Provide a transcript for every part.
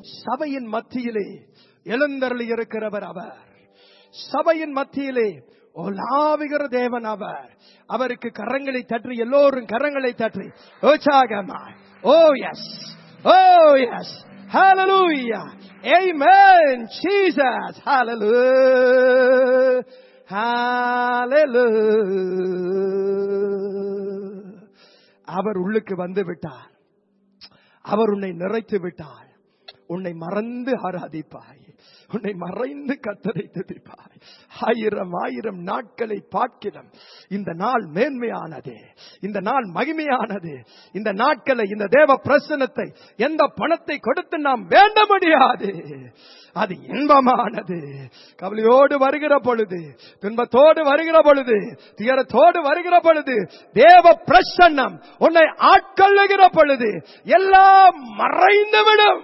சபையின் மத்தியிலே எழுந்தருளி இருக்கிறவர் அவர் சபையின் மத்தியிலே ஓலாவுகிற தேவன் அவர் அவருக்கு கரங்களை தற்றி எல்லோரும் கரங்களை தற்றி உற்சாகமாய் oh yes oh yes Hallelujah. Amen. Jesus. Hallelujah. Hallelujah. அவர் உள்ளுக்கு வந்து விட்டார் அவர் உன்னை நிறைத்து விட்டார் உன்னை மறந்து ஆராதிப்பாய் உன்னை மறைந்து கத்தரை துதிப்பாய் ஆயிரம் ஆயிரம் நாட்களை பார்க்கிறோம் இந்த நாள் மேன்மையானது இந்த நாள் மகிமையானது இந்த நாட்களை இந்த தேவ பிரசனத்தை எந்த பணத்தை கொடுத்து நாம் வேண்ட முடியாது அது இன்பமானது கவலையோடு வருகிற பொழுது துன்பத்தோடு வருகிற பொழுது துயரத்தோடு வருகிற பொழுது தேவ பிரசன்னம் உன்னை ஆட்கொள்ளுகிற பொழுது எல்லாம் மறைந்துவிடும்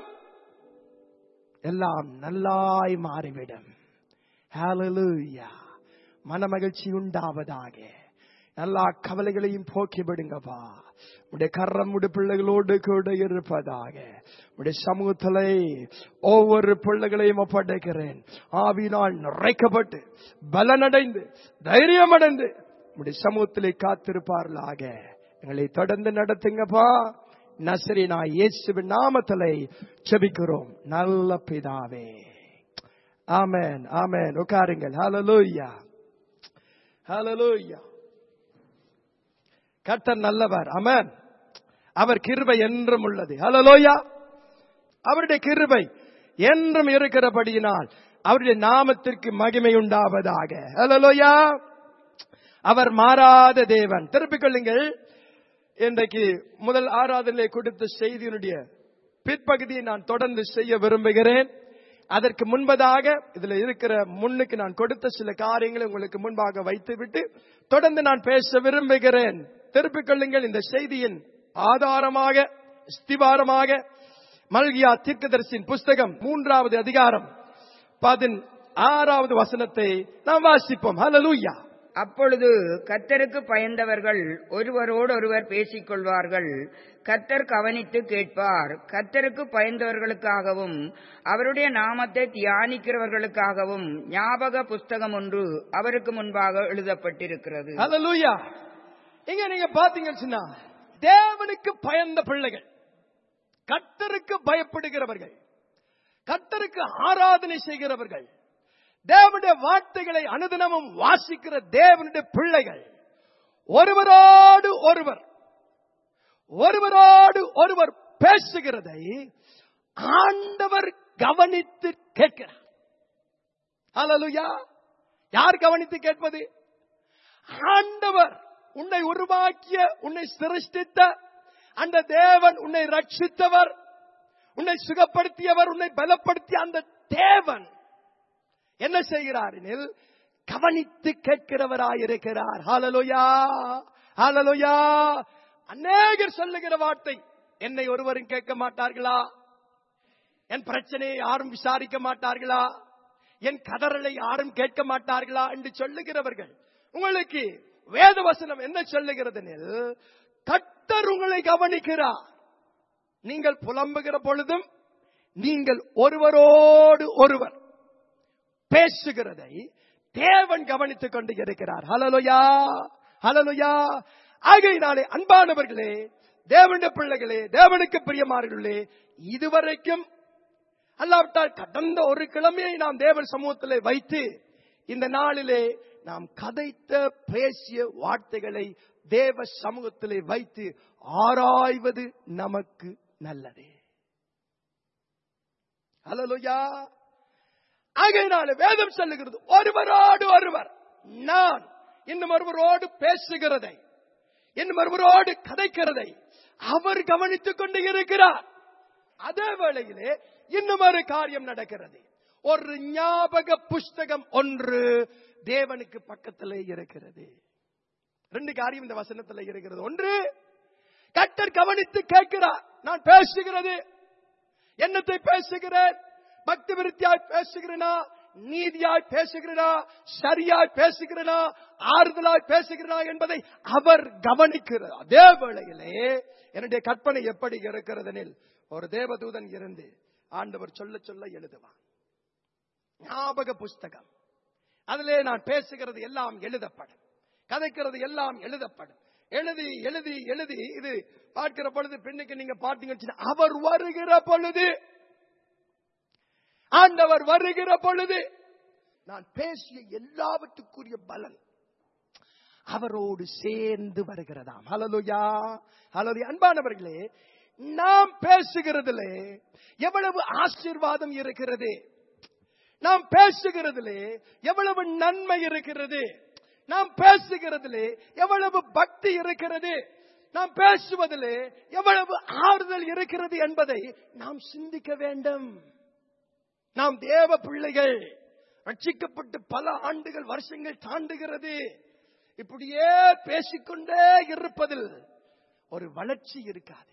எல்லாம் நல்லாய் மாறிவிடும் ஹalleluya மனமகிழ்ச்சி உண்டாவதாக எல்லா கவலைகளையும் போக்கி விடுங்கப்பா உடைய கரம் உடைய பிள்ளைகளோடு கூட இருப்பதாக உடைய சமூகத்திலே ஒவ்வொரு பிள்ளைகளையும் ஒப்படைக்கிறேன் ஆவினால் நிறைக்கப்பட்டு பலனடைந்து தைரியமடைந்து உடைய சமூகத்திலே காத்திருப்பார்களாக எங்களை தொடர்ந்து நடத்துங்கப்பா நசரினா இயேசுவின் நாமத்திலே செபிக்கிறோம் நல்ல பிதாவே ஆமென் ஆமென் உட்காருங்கள் ஹalleluya ஹalleluya கர்த்தர் நல்லவர் ஆமென் அவர் கிருபை என்றும் உள்ளது ஹalleluya அவருடைய கிருபை என்றும் இருக்கிறபடியினால் அவருடைய நாமத்திற்கு மகிமை உண்டாவதாக ஹalleluya அவர் மாறாத தேவன் திருப்பிக் கொள்ளுங்கள் இன்றைக்கு முதல் ஆராதனை கொடுத்த செய்தியினுடைய பிற்பகுதியை நான் தொடர்ந்து செய்ய விரும்புகிறேன் அதற்கு முன்பதாக இதுல இருக்கிற முன்னுக்கு நான் கொடுத்த சில காரியங்களை உங்களுக்கு முன்பாக வைத்துவிட்டு தொடர்ந்து நான் பேச விரும்புகிறேன் திருப்பிக் கொள்ளுங்கள் இந்த செய்தியின் ஆதாரமாக ஸ்திவாரமாக மல்கியா தீர்க்கதரிசியின் புஸ்தகம் மூன்றாவது அதிகாரம் பதின் ஆறாவது வசனத்தை நாம் வாசிப்போம் ஹalleluya அப்பொழுது கர்த்தருக்கு பயந்தவர்கள் ஒருவரோடொருவர் பேசிக் கொள்வார்கள் கர்த்தர் கவனித்து கேட்பார் கர்த்தருக்கு பயந்தவர்களுக்காகவும் அவருடைய நாமத்தை தியானிக்கிறவர்களுக்காகவும் ஞாபக புஸ்தகம் ஒன்று அவருக்கு முன்பாக எழுதப்பட்டிருக்கிறது ஹalleluya இங்க நீங்க பாத்தீங்கன்னு சொன்னா தேவனுக்கு பயந்த பிள்ளைகள் கர்த்தருக்கு பயப்படுகிறவர்கள் கர்த்தருக்கு ஆராதனை செய்கிறவர்கள் தேவனுடைய வார்த்தைகளை அனுதினமும் வாசிக்கிற தேவனுடைய பிள்ளைகள் ஒருவரோடு ஒருவர் ஒருவரோடு ஒருவர் பேசுகிறதை ஆண்டவர் கவனித்து கேட்கிறார் ஹalleluya யார் கவனித்து கேட்பது ஆண்டவர் உன்னை உருவாக்கிய உன்னை சிருஷ்டித்த அந்த தேவன் உன்னை ரட்சித்தவர் உன்னை சுகப்படுத்தியவர் உன்னை பலப்படுத்திய அந்த தேவன் என்ன செய்கிறார் எனில் கவனித்து கேட்கிறவராயிருக்கிறார் ஹalleluya ஹalleluya அநேகர் சொல்லுகிற வார்த்தை என்னை ஒருவரும் கேட்க மாட்டார்களா என் பிரச்சனையை யாரும் விசாரிக்க மாட்டார்களா என் கதறலை யாரும் கேட்க மாட்டார்களா என்று சொல்லுகிறவர்கள் உங்களுக்கு வேத வசனம் என்ன சொல்லுகிறது எனில் கர்த்தர் உங்களை கவனிக்கிறார் நீங்கள் புலம்புகிற பொழுதும் நீங்கள் ஒருவரோடு ஒருவர் பேசுகிறதை தேவன் கவனித்துக் கொண்டு இருக்கிறார் ஹலலுயா ஹலலுயா ஆகையினாலே அன்பானவர்களே தேவனுடைய பிள்ளைகளே தேவனுக்கு பிரியமார்களே இதுவரைக்கும் அல்லாவிட்டால் கடந்த ஒரு கிழமையை நாம் தேவன் சமூகத்திலே வைத்து இந்த நாளிலே நாம் கதைத்த பேசிய வார்த்தைகளை தேவ சமூகத்திலே வைத்து ஆராய்வது நமக்கு நல்லது ஹலலுயா ஆகையினால வேதம் சொல்லுகிறது ஒருவரோடு ஒருவர் நான் இன்னும் ஒருவரோடு பேசுகிறதை இன்னும் ஒருவரோடு கதைக்கிறதை அவர் கவனித்துக் கொண்டு இருக்கிறார் அதே வேளையிலே இன்னும் ஒரு காரியம் நடக்கிறது ஒரு ஞாபக புஸ்தகம் ஒன்று தேவனுக்கு பக்கத்திலே இருக்கிறது ரெண்டு காரியம் இந்த வசனத்தில் இருக்கிறது ஒன்று கட்டர் கவனித்து கேட்கிறார் நான் பேசுகிறது என்னத்தை பேசுகிறேன் பக்தி விருத்தியாய் பேசுகிறேனா நீதியாய் பேசுகிறேனா சரியாய் பேசுகிறேனா ஆறுதலாய் பேசுகிறேனா என்பதை அவர் கவனிக்கிறார் அதே வேளையிலே என்னுடைய கற்பனை எப்படி இருக்கிறதெனில் ஒரு தேவதூதன் இருந்து ஆண்டவர் சொல்ல சொல்ல எழுதுவான் ஞாபக புஸ்தகம் அதிலே நான் பேசுகிறது எல்லாம் எழுதப்படும் கதைக்கிறது எல்லாம் எழுதப்படும் எழுதி எழுதி எழுதி இது பார்க்கிற பொழுது பெண்ணுக்கு நீங்க பார்த்தீங்கன்னு அவர் வருகிற பொழுது ஆண்டவர் வருகிற பொழுது நான் பேசிய எல்லாவற்றுக்குரிய பலன் அவரோடு சேர்ந்து வருகிறதாம் ஹலலுயா ஹலோ அன்பானவர்களே நாம் பேசுகிறதிலே எவ்வளவு ஆசீர்வாதம் இருக்கிறது நாம் பேசுகிறதிலே எவ்வளவு நன்மை இருக்கிறது நாம் பேசுகிறதிலே எவ்வளவு பக்தி இருக்கிறது நாம் பேசுவதிலே எவ்வளவு ஆறுதல் இருக்கிறது என்பதை நாம் சிந்திக்க வேண்டும் நாம் தேவ பிள்ளைகள் ரட்சிக்கப்பட்டு பல ஆண்டுகள் வருஷங்கள் தாண்டுகிறது இப்படியே பேசிக்கொண்டே இருப்பதில் ஒரு வளர்ச்சி இருக்காது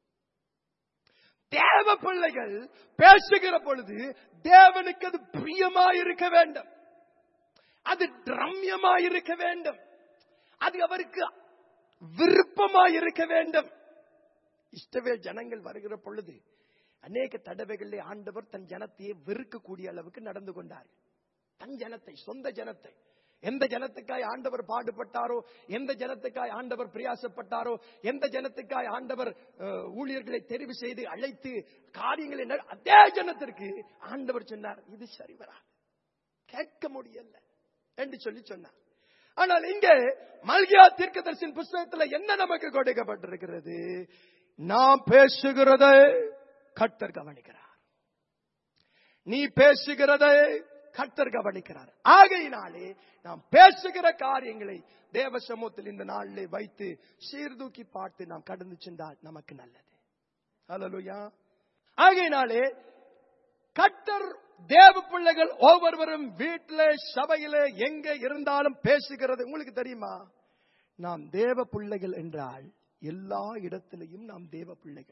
தேவ பிள்ளைகள் பேசுகிற பொழுது தேவனுக்கு அது பிரியமாயிருக்க வேண்டும் அது ரம்யமாயிருக்க வேண்டும் அது அவருக்கு விருப்பமாயிருக்க வேண்டும் இஷ்டவேல் ஜனங்கள் வருகிற பொழுது அநேக தடவைகளிலே ஆண்டவர் தன் ஜனத்தையே வெறுக்கக்கூடிய அளவுக்கு நடந்து கொண்டார் தன் ஜனத்தை சொந்த ஜனத்தை எந்த ஜனத்துக்காய் ஆண்டவர் பாடுபட்டாரோ எந்த ஜனத்துக்காய் ஆண்டவர் பிரயாசப்பட்டாரோ எந்த ஜனத்துக்காய் ஆண்டவர் அஹ், ஊழியர்களை தெரிவு செய்து அழைத்து காரியங்களை நட- அதே ஜனத்திற்கு ஆண்டவர் சொன்னார் இது சரி வராது கேட்க முடியல என்று சொல்லி சொன்னார் ஆனால் இங்கே மல்கியா தீர்க்கதரிசின் புஸ்தகத்துல என்ன நமக்கு கொடுக்கப்பட்டிருக்கிறது நாம் பேசுகிறதை கர்த்தர் கவனிக்கிறார் நீ பேசுகிறதை கர்த்தர் கவனிக்கிறார் ஆகையினாலே நாம் பேசுகிற காரியங்களை தேவ சமூகத்தில் இந்த நாளிலே வைத்து சீர்தூக்கி பார்த்து நாம் கடந்து சென்றால் நமக்கு நல்லது ஹalleluya ஆகையினாலே கர்த்தர் தேவ பிள்ளைகள் ஒவ்வொருவரும் வீட்டிலே சபையிலே எங்க இருந்தாலும் பேசுகிறது உங்களுக்கு தெரியுமா நாம் தேவ பிள்ளைகள் என்றால் எல்லா இடத்திலையும் நாம் தேவ பிள்ளைகள்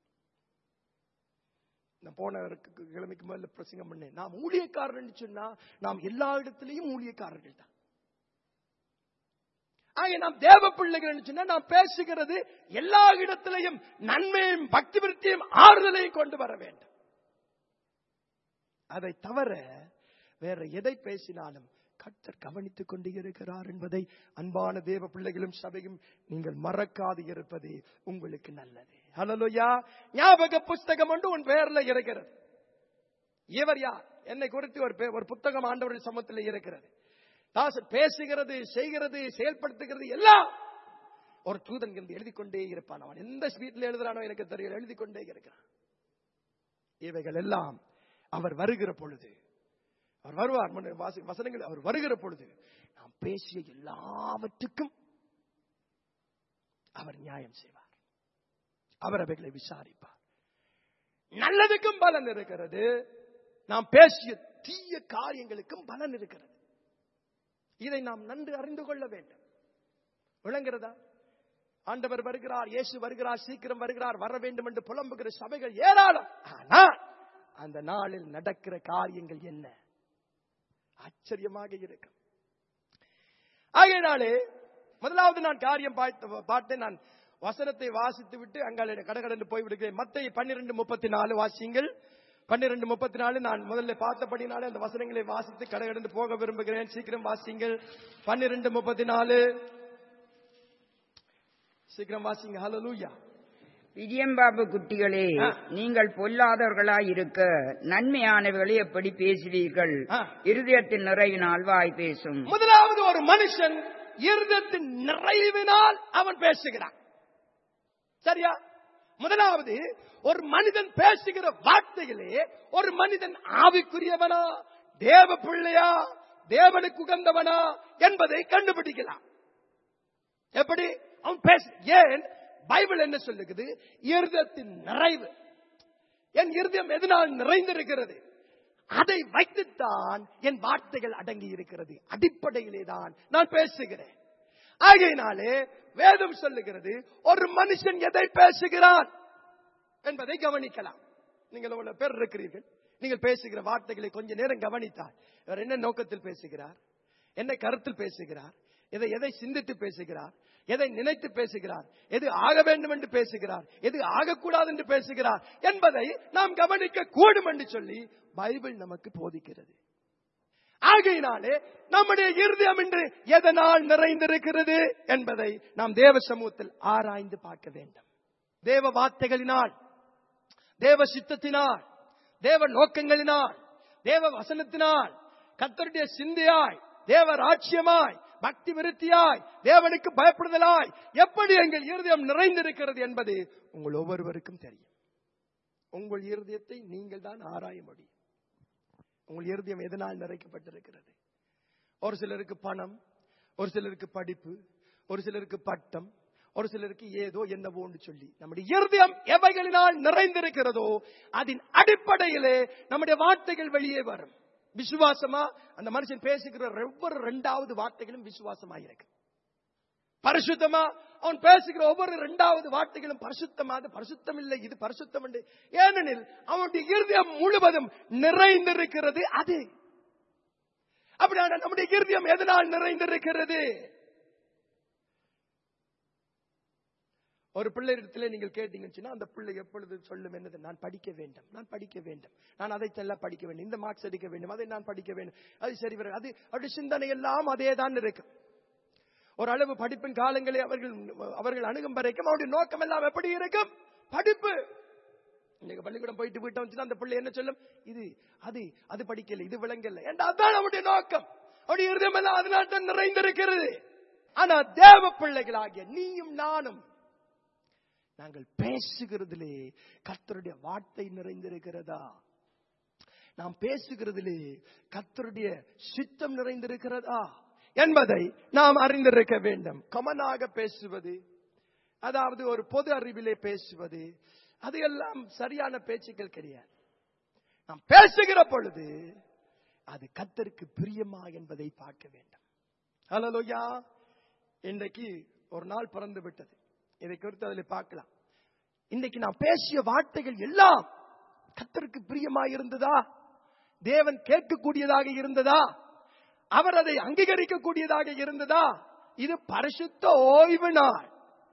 நான் போன க- கிழமைக்கு மேல பிரசங்கம் பண்ணேன் நாம் ஊழியக்காரர் சொன்னா நாம் எல்லா இடத்திலையும் ஊழியக்காரர்கள் தான் ஆக நாம் தேவ பிள்ளைகள் சொன்னா நாம் பேசுகிறது எல்லா இடத்திலையும் நன்மையும் பக்தி விருத்தியும் ஆறுதலையும் கொண்டு வர வேண்டும் அதை தவிர வேற எதை பேசினாலும் கர்த்தர் கவனித்துக் கொண்டு இருக்கிறார் என்பதை அன்பான தேவ பிள்ளைகளும் சபையும் நீங்கள் மறக்காது இருப்பது உங்களுக்கு நல்லது ஹalleluya ஞாபக புஸ்தகம் ஒன்று உன் பெயர்ல இருக்கிறது இவர் யார் என்னை குறித்து ஒரு பே- ஒரு புத்தகம் ஆண்டவரின் சமூகத்தில் இருக்கிறது தாசர் பேசுகிறது செய்கிறது செயல்படுத்துகிறது எல்லாம் ஒரு தூதன் இருந்து எழுதி கொண்டே இருப்பான் அவன் எந்த ஸ்பீட்ல எழுதுறானோ எனக்கு தெரியல எழுதி கொண்டே இருக்கிறான் இவைகள் எல்லாம் அவர் வருகிற பொழுது அவர் வருவார் முன்ன வாசி- வசனங்கள் அவர் வருகிற பொழுது நாம் பேசிய எல்லாவற்றுக்கும் அவர் நியாயம் செய்வார் அவர் அவைகளை விசாரிப்பார் நல்லதுக்கும் பலன் இருக்கிறது நாம் பேசிய தீய காரியங்களுக்கும் பலன் இருக்கிறது இதை நாம் நன்கு அறிந்து கொள்ள வேண்டும் விளங்குகிறதா ஆண்டவர் வருகிறார் இயேசு வருகிறார் சீக்கிரம் வருகிறார் வர வேண்டும் என்று புலம்புகிற சபைகள் ஏராளம் ஆனால் அந்த நாளில் நடக்கிற காரியங்கள் என்ன ஆச்சரியமாக இருக்கும் ஆகையினாலே முதலாவது நான் காரியம் பார்த்து பாட்டு நான் வசனத்தை வாசித்து விட்டு அங்கால கடகடந்து போய் விடுகிறேன் மத்திய பன்னிரண்டு முப்பத்தி நாலு வாசியுங்கள் பன்னிரண்டு முப்பத்தி நாலு நான் முதல்ல பார்த்தபடினாலே அந்த வசனங்களை வாசித்து கடகடந்து போக விரும்புகிறேன் சீக்கிரம் வாசிங்கள் பன்னிரண்டு முப்பத்தி நாலு சீக்கிரம் வாசிங்க ஹalleluya விஜயம்பாபு குட்டிகளே ஆ. நீங்கள் பொல்லாதவர்களாய் இருக்க நன்மையானவர்களை எப்படி பேசுவீர்கள் ஆ. இருதயத்தின் நிறைவினால் வாய் பேசும் முதலாவது ஒரு மனுஷன் இருதத்தின் நிறைவினால் அவன் பேசுகிறான் சரியா முதலாவது ஒரு மனிதன் பேசுகிற வார்த்தைகளே ஒரு மனிதன் ஆவிக்குரியவனா தேவ பிள்ளையா தேவனுக்கு உகந்தவனா என்பதை கண்டுபிடிக்கலாம் எப்படி அவன் பேச ஏன் பைபிள் என்ன சொல்லுகிறது இருதத்தின் நிறைவு என் இருதயம் எதனால் நிறைந்திருக்கிறது அதை வைத்துத்தான் என் வார்த்தைகள் அடங்கி இருக்கிறது அடிப்படையிலே தான் நான் பேசுகிறேன் ஆகையினாலே வேதம் சொல்லுகிறது ஒரு மனுஷன் எதை பேசுகிறான் என்பதை கவனிக்கலாம் நீங்கள் உள்ள பேர் இருக்கிறீர்கள் நீங்கள் பேசுகிற வார்த்தைகளை கொஞ்ச நேரம் கவனித்தால் இவர் என்ன நோக்கத்தில் பேசுகிறார் என்ன கருத்தில் பேசுகிறார் எதை எதை சிந்தித்து பேசுகிறார் எதை நினைத்து பேசுகிறார் எது ஆக வேண்டும் என்று பேசுகிறார் எது ஆகக்கூடாது என்று பேசுகிறார் என்பதை நாம் கவனிக்க கூடும் என்று சொல்லி பைபிள் நமக்கு போதிக்கிறது ஆகையினாலே நம்முடைய இருதயம் இன்று எதனால் நிறைந்திருக்கிறது என்பதை நாம் தேவ சமூகத்தில் ஆராய்ந்து பார்க்க வேண்டும் தேவ வார்த்தைகளினால் தேவ சித்தத்தினால் தேவ நோக்கங்களினால் தேவ வசனத்தினால் கத்தருடைய சிந்தையாய் தேவ ராட்சியமாய் பக்தி விருத்தியாய் தேவனுக்கு பயப்படுதலாய் எப்படி எங்கள் இருதயம் நிறைந்திருக்கிறது என்பது உங்கள் ஒவ்வொருவருக்கும் தெரியும் உங்கள் இருதயத்தை நீங்கள் தான் ஆராய முடியும் உங்கள் இருதயம் எதனால் நிறைக்கப்பட்டிருக்கிறது ஒரு சிலருக்கு பணம் ஒரு சிலருக்கு படிப்பு ஒரு சிலருக்கு பட்டம் ஒரு சிலருக்கு ஏதோ என்னவோன்னு சொல்லி நம்முடைய இருதயம் எவைகளினால் நிறைந்திருக்கிறதோ அதன் அடிப்படையிலே நம்முடைய வார்த்தைகள் வெளியே வரும் விசுவாசமா அந்த மனுஷன் பேசுகிற ஒவ்வொரு ரெண்டாவது வார்த்தைகளும் விசுவாசமா இருக்கு பரிசுத்தமா அவன் பேசுகிற ஒவ்வொரு இரண்டாவது வார்த்தைகளும் பரிசுத்தமா அது பரிசுத்தம் இல்லை இது பரிசுத்தம் என்று ஏனெனில் அவனுடைய இருதயம் முழுவதும் நிறைந்திருக்கிறது அது அப்படியான நம்முடைய இருதயம் எதனால் நிறைந்திருக்கிறது ஒரு பிள்ளையிடத்தில் நீங்கள் கேட்டீங்கன்னா அந்த பிள்ளை எப்பொழுது சொல்லும் என்னது நான் படிக்க வேண்டும் நான் படிக்க வேண்டும் நான் அதை செல்ல படிக்க வேண்டும் இந்த மார்க்ஸ் எடுக்க வேண்டும் அதை நான் படிக்க வேண்டும் அது சரி வரும் அது அவருடைய சிந்தனை எல்லாம் அதே தான் இருக்கும் ஒரு அளவு படிப்பின் காலங்களை அவர்கள் அவர்கள் அணுகும் வரைக்கும் அவருடைய நோக்கம் எல்லாம் எப்படி இருக்கும் படிப்பு இன்னைக்கு பள்ளிக்கூடம் போயிட்டு வீட்டை வந்துச்சுன்னா அந்த பிள்ளை என்ன சொல்லும் இது அது அது படிக்கல இது விளங்கல ஏண்டா அதான் அவருடைய நோக்கம் அவருடைய இருதயம் எல்லாம் அதனால் தான் நிறைந்திருக்கிறது ஆனா தேவ பிள்ளைகளாகிய நீயும் நானும் நாங்கள் பேசுகிறதிலே கர்த்தருடைய வார்த்தை நிறைந்திருக்கிறதா நாம் பேசுகிறதிலே கர்த்தருடைய சித்தம் நிறைந்திருக்கிறதா என்பதை நாம் அறிந்திருக்க வேண்டும் கமனாக பேசுவது அதாவது ஒரு பொது அறிவிலே பேசுவது அது எல்லாம் சரியான பேச்சுக்கள் கிடையாது நாம் பேசுகிற பொழுது அது கத்தருக்கு பிரியமா என்பதை பார்க்க வேண்டும் ஹலோயா இன்றைக்கு ஒரு நாள் பிறந்து விட்டது இதை குறித்து அதில் பார்க்கலாம் இன்னைக்கு நான் பேசிய வார்த்தைகள் எல்லாம் கத்தருக்கு பிரியமா இருந்ததா தேவன் கேட்கக்கூடியதாக இருந்ததா அவர் அதை அங்கீகரிக்கக்கூடியதாக இருந்ததா இது பரிசுத்த ஓய்வு நாள்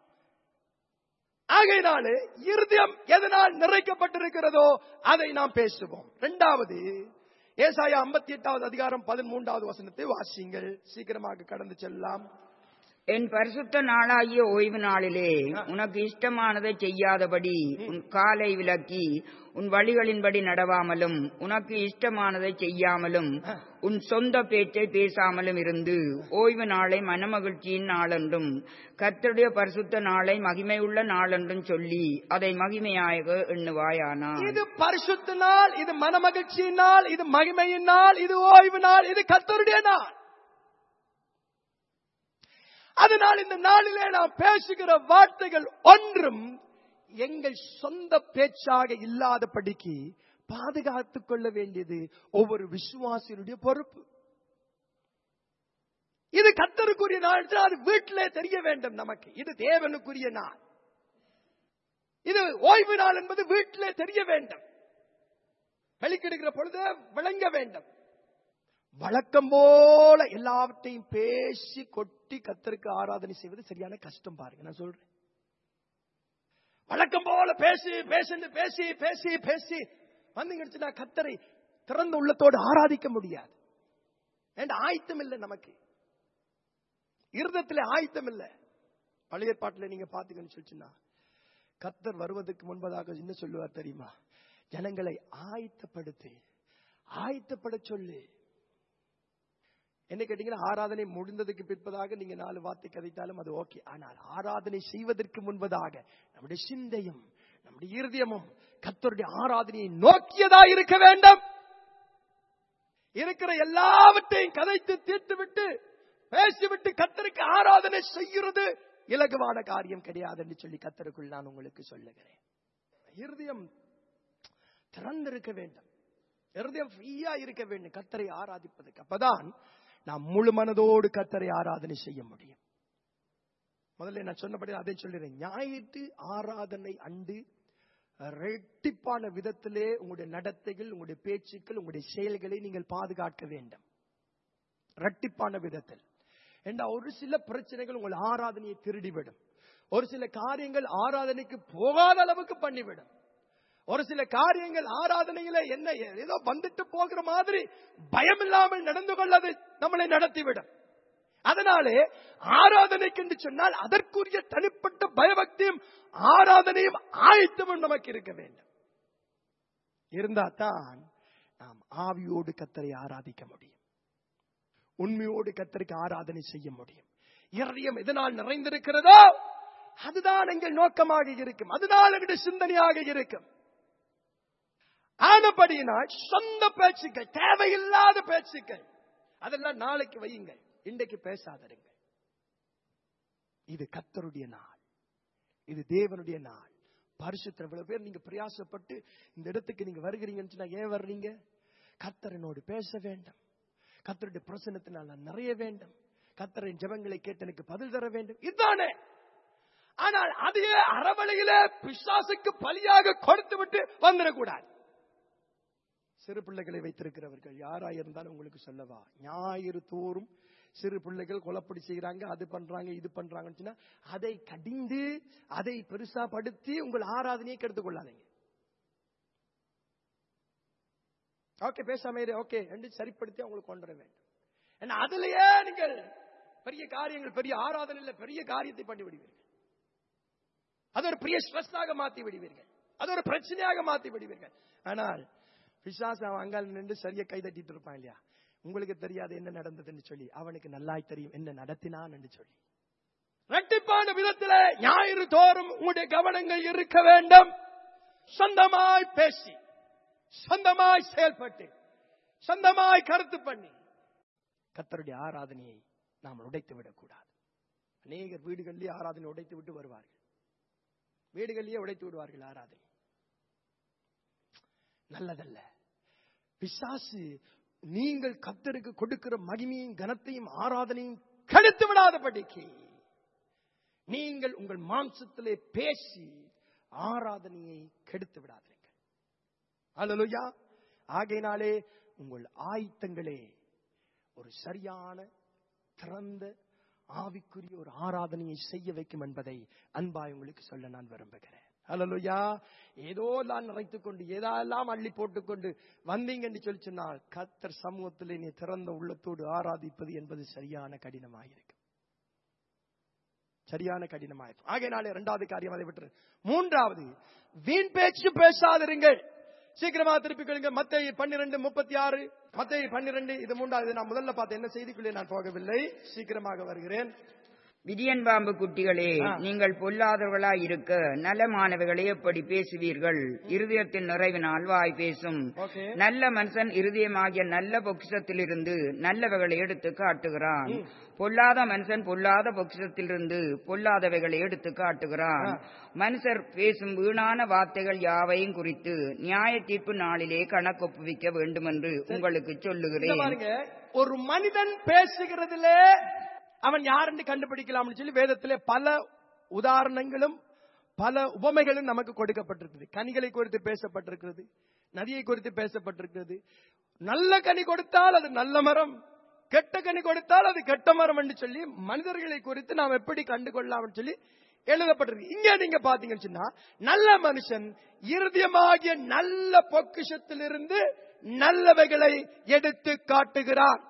ஆகையினாலே இருதயம் எதனால் நிறைக்கப்பட்டிருக்கிறதோ அதை நாம் பேசுவோம் இரண்டாவது ஏசாயா ஐம்பத்தி எட்டாவது அதிகாரம் பதிமூன்றாவது வசனத்தை வாசியுங்கள் சீக்கிரமாக கடந்து செல்லலாம் என் பரிசுத்த நாளாகிய ஓய்வு நாளிலே உனக்கு இஷ்டமானதை செய்யாதபடி உன் காலை விலக்கி உன் வழிகளின்படி நடவாமலும் உனக்கு இஷ்டமானதை செய்யாமலும் உன் சொந்த பேச்சை பேசாமலும் இருந்து ஓய்வு நாளை மனமகிழ்ச்சியின் நாளென்றும் கர்த்தருடைய பரிசுத்த நாளை மகிமையுள்ள நாளென்றும் சொல்லி அதை மகிமையாக எண்ணுவாயானா இது பரிசுத்த நாள் இது மனமகிழ்ச்சியின் நாள் இது மகிமையின் நாள் இது ஓய்வு நாள் இது கத்தருடைய நாள் அதனால் இந்த நாளிலே நாம் பேசுகிற வார்த்தைகள் ஒன்றும் எங்கள் சொந்த பேச்சாக இல்லாதபடிக்கு பாதுகாத்துக் கொள்ள வேண்டியது ஒவ்வொரு விசுவாசியினுடைய பொறுப்பு இது கத்தருக்குரிய நாள் அது வீட்டிலே தெரிய வேண்டும் நமக்கு இது தேவனுக்குரிய நாள் இது ஓய்வு நாள் என்பது வீட்டிலே தெரிய வேண்டும் வெளிக்கெடுக்கிற பொழுது விளங்க வேண்டும் வழக்கம் போல எல்லாவற்றையும் பேசி கொட்டி கத்தருக்கு ஆராதனை செய்வது சரியான கஷ்டம் பாருங்க நான் சொல்றேன் வழக்கம் போல பேசி பேசி பேசி பேசி பேசி வந்தீங்கன்னா கத்தரை திறந்த உள்ளத்தோடு ஆராதிக்க முடியாது ஏண்ட ஆயத்தம் இல்லை நமக்கு இருதத்தில் ஆயத்தம் இல்லை பழைய பாட்டில் நீங்க பாத்தீங்கன்னு சொல்லிச்சுன்னா கத்தர் வருவதற்கு முன்பதாக என்ன சொல்லுவார் தெரியுமா ஜனங்களை ஆயத்தப்படுத்தி ஆயத்தப்பட சொல்லு என்ன கேட்டீங்கன்னா ஆராதனை முடிந்ததுக்கு பிற்பதாக நீங்க நாலு வார்த்தை கதைத்தாலும் அது ஓகே ஆனால் ஆராதனை செய்வதற்கு முன்பதாக நம்முடைய சிந்தையும் நம்முடைய இருதயமும் கத்தருடைய ஆராதனையை நோக்கியதா இருக்க வேண்டும் இருக்கிற எல்லாவற்றையும் கதைத்து தீர்த்து விட்டு பேசிவிட்டு கத்தருக்கு ஆராதனை செய்கிறது இலகுவான காரியம் கிடையாது என்று சொல்லி கத்தருக்குள் நான் உங்களுக்கு சொல்லுகிறேன் இருதயம் திறந்திருக்க வேண்டும் இருதயம் ஃப்ரீயா இருக்க வேண்டும் கத்தரை ஆராதிப்பதற்கு அப்பதான் நாம் முழு மனதோடு கத்தரை ஆராதனை செய்ய முடியும் முதல்ல நான் சொன்னபடி அதை சொல்லிடுறேன் ஞாயிற்று ஆராதனை அண்டு ரெட்டிப்பான விதத்திலே உங்களுடைய நடத்தைகள் உங்களுடைய பேச்சுக்கள் உங்களுடைய செயல்களை நீங்கள் பாதுகாக்க வேண்டும் ரெட்டிப்பான விதத்தில் என்ற ஒரு சில பிரச்சனைகள் உங்கள் ஆராதனையை திருடிவிடும் ஒரு சில காரியங்கள் ஆராதனைக்கு போகாத அளவுக்கு பண்ணிவிடும் ஒரு சில காரியங்கள் ஆராதனையில என்ன ஏதோ வந்துட்டு போகிற மாதிரி பயம் இல்லாமல் நடந்து கொள்ளது நம்மளை நடத்திவிடும் அதனாலே ஆராதனைக்கு என்று சொன்னால் அதற்குரிய தனிப்பட்ட பயபக்தியும் ஆராதனையும் ஆயத்தமும் நமக்கு இருக்க வேண்டும் இருந்தா தான் நாம் ஆவியோடு கத்தரை ஆராதிக்க முடியும் உண்மையோடு கத்தருக்கு ஆராதனை செய்ய முடியும் இருதயம் எதனால் நிறைந்திருக்கிறதோ அதுதான் எங்கள் நோக்கமாக இருக்கும் அதுதான் எங்களுடைய சிந்தனையாக இருக்கும் ஆனபடியினால் சொந்த பேச்சுக்கள் தேவையில்லாத பேச்சுக்கள் அதெல்லாம் நாளைக்கு வையுங்கள் இன்றைக்கு பேசாதருங்க இது கத்தருடைய நாள் இது தேவனுடைய நாள் பரிசுத்தர் இவ்வளவு பேர் நீங்க பிரயாசப்பட்டு இந்த இடத்துக்கு நீங்க வருகிறீங்கன்னு சொன்னா ஏன் வர்றீங்க கத்தரனோடு பேச வேண்டும் கத்தருடைய பிரசனத்தினால் நான் நிறைய வேண்டும் கத்தரின் ஜெபங்களை கேட்டு எனக்கு பதில் தர வேண்டும் இதுதானே ஆனால் அதையே அறவழியிலே பிசாசுக்கு பலியாக கொடுத்து விட்டு வந்துடக்கூடாது சிறு பிள்ளைகளை வைத்திருக்கிறவர்கள் யாரா இருந்தாலும் உங்களுக்கு சொல்லவா ஞாயிறு தோறும் சிறு பிள்ளைகள் கொலப்படி செய்யறாங்க அது பண்றாங்க இது பண்றாங்கன்னு சொன்னா அதை கடிந்து அதை பெருசா படுத்தி உங்கள் ஆராதனையை கெடுத்துக் கொள்ளாதீங்க ஓகே பேசாம ஓகே என்று சரிப்படுத்தி அவங்களுக்கு கொண்டு வர வேண்டும் ஏன்னா அதுலயே நீங்கள் பெரிய காரியங்கள் பெரிய ஆராதனையில் பெரிய காரியத்தை பண்ணி விடுவீர்கள் அது ஒரு பெரிய ஸ்ட்ரெஸ்ஸாக மாத்தி விடுவீர்கள் அது ஒரு பிரச்சனையாக மாத்தி விடுவீர்கள் ஆனால் பிசாசு அவன் அங்கால் நின்று சரியா கை தட்டிட்டு இருப்பான் இல்லையா உங்களுக்கு தெரியாது என்ன நடந்ததுன்னு சொல்லி அவனுக்கு நல்லாய் தெரியும் என்ன நடத்தினான் என்று சொல்லி இரட்டிப்பான விதத்தில் ஞாயிறு தோறும் உங்களுடைய கவனங்கள் இருக்க வேண்டும் சொந்தமாய் பேசி சொந்தமாய் செயல்பட்டு சொந்தமாய் கருத்து பண்ணி கத்தருடைய ஆராதனையை நாம் உடைத்து விடக்கூடாது அநேகர் வீடுகளிலேயே ஆராதனை உடைத்து விட்டு வருவார்கள் வீடுகளிலேயே உடைத்து விடுவார்கள் ஆராதனை நல்லதல்ல பிசாசு நீங்கள் கத்தருக்கு கொடுக்கிற மகிமையும் கனத்தையும் ஆராதனையும் கெடுத்து விடாதபடிக்கு நீங்கள் உங்கள் மாம்சத்திலே பேசி ஆராதனையை கெடுத்து விடாதீர்கள் அல்லலுயா ஆகையினாலே உங்கள் ஆயத்தங்களே ஒரு சரியான திறந்த ஆவிக்குரிய ஒரு ஆராதனையை செய்ய வைக்கும் என்பதை அன்பாய் உங்களுக்கு சொல்ல நான் விரும்புகிறேன் அல்லலுயா ஏதோ நான் நிறைத்துக் கொண்டு ஏதெல்லாம் அள்ளி போட்டுக்கொண்டு வந்தீங்கன்னு சொல்லி சொன்னால் கத்தர் சமூகத்திலே நீ திறந்த உள்ளத்தோடு ஆராதிப்பது என்பது சரியான கடினமாயிருக்கும் சரியான கடினமாயிருக்கும் ஆகையினாலே இரண்டாவது காரியம் அதை விட்டு மூன்றாவது வீண் பேச்சு பேசாதிருங்கள் சீக்கிரமா திருப்பிக் கொள்ளுங்க மத்திய பன்னிரண்டு முப்பத்தி ஆறு மத்திய பன்னிரண்டு இது மூன்றாவது நான் முதல்ல பார்த்த என்ன செய்திக்குள்ளே நான் போகவில்லை சீக்கிரமாக வருகிறேன் விதியன் பாம்பு குட்டிகளே ஆ. நீங்கள் பொல்லாதவர்களாய் இருக்க நலமானவைகளை எப்படி பேசுவீர்கள் இருதயத்தின் நிறைவினால் வாய் பேசும் ஓகே நல்ல மனுஷன் இருதயமாகிய நல்ல பொக்கிஷத்திலிருந்து நல்லவைகளை எடுத்து காட்டுகிறான் பொல்லாத மனுஷன் பொல்லாத பொக்கிஷத்திலிருந்து பொல்லாதவைகளை எடுத்து காட்டுகிறான் ஆ. மனுஷர் பேசும் வீணான வார்த்தைகள் யாவையும் குறித்து நியாய தீர்ப்பு நாளிலே கணக்கொப்புவிக்க வேண்டும் என்று உங்களுக்கு இங்க சொல்லுகிறேன் பாருங்க ஒரு மனிதன் பேசுகிறதுல அவன் யாருன்னு கண்டுபிடிக்கலாம்னு சொல்லி வேதத்திலே பல உதாரணங்களும் பல உபமைகளும் நமக்கு கொடுக்கப்பட்டிருக்கிறது கனிகளை குறித்து பேசப்பட்டிருக்கிறது நதியை குறித்து பேசப்பட்டிருக்கிறது நல்ல கனி கொடுத்தால் அது நல்ல மரம் கெட்ட கனி கொடுத்தால் அது கெட்ட மரம் என்று சொல்லி மனிதர்களை குறித்து நாம் எப்படி கண்டு கொள்ளலாம்னு சொல்லி எழுதப்பட்டிருக்கு இங்க நீங்க பாத்தீங்கன்னு சொன்னா நல்ல மனுஷன் இருதயமாகிய நல்ல பொக்கிஷத்திலிருந்து நல்லவைகளை எடுத்து காட்டுகிறார்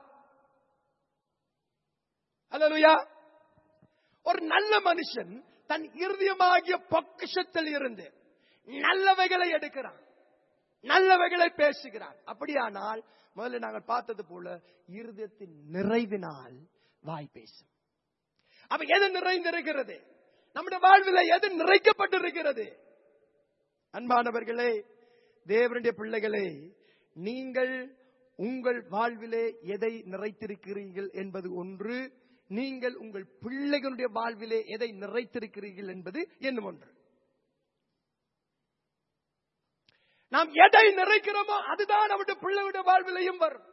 அல்லேலூயா ஒரு நல்ல மனுஷன் தன் இருதயமாகிய பொக்கிஷத்தில் இருந்து நல்லவைகளை எடுக்கிறான் நல்லவைகளை பேசுகிறான் அப்படியானால் முதல்ல நாங்கள் பார்த்தது போல இருதயத்தின் நிறைவினால் வாய் பேசும் அப்ப எது நிறைந்திருக்கிறது நம்முடைய வாழ்வில் எது நிறைக்கப்பட்டிருக்கிறது அன்பானவர்களே தேவனுடைய பிள்ளைகளே நீங்கள் உங்கள் வாழ்விலே எதை நிறைத்திருக்கிறீர்கள் என்பது ஒன்று நீங்கள் உங்கள் பிள்ளைகளுடைய வாழ்விலே எதை நிறைத்திருக்கிறீர்கள் என்பது இன்னும் ஒன்று நாம் எதை நிறைக்கிறோமோ அதுதான் நம்முடைய பிள்ளைகளுடைய வாழ்விலையும் வரும்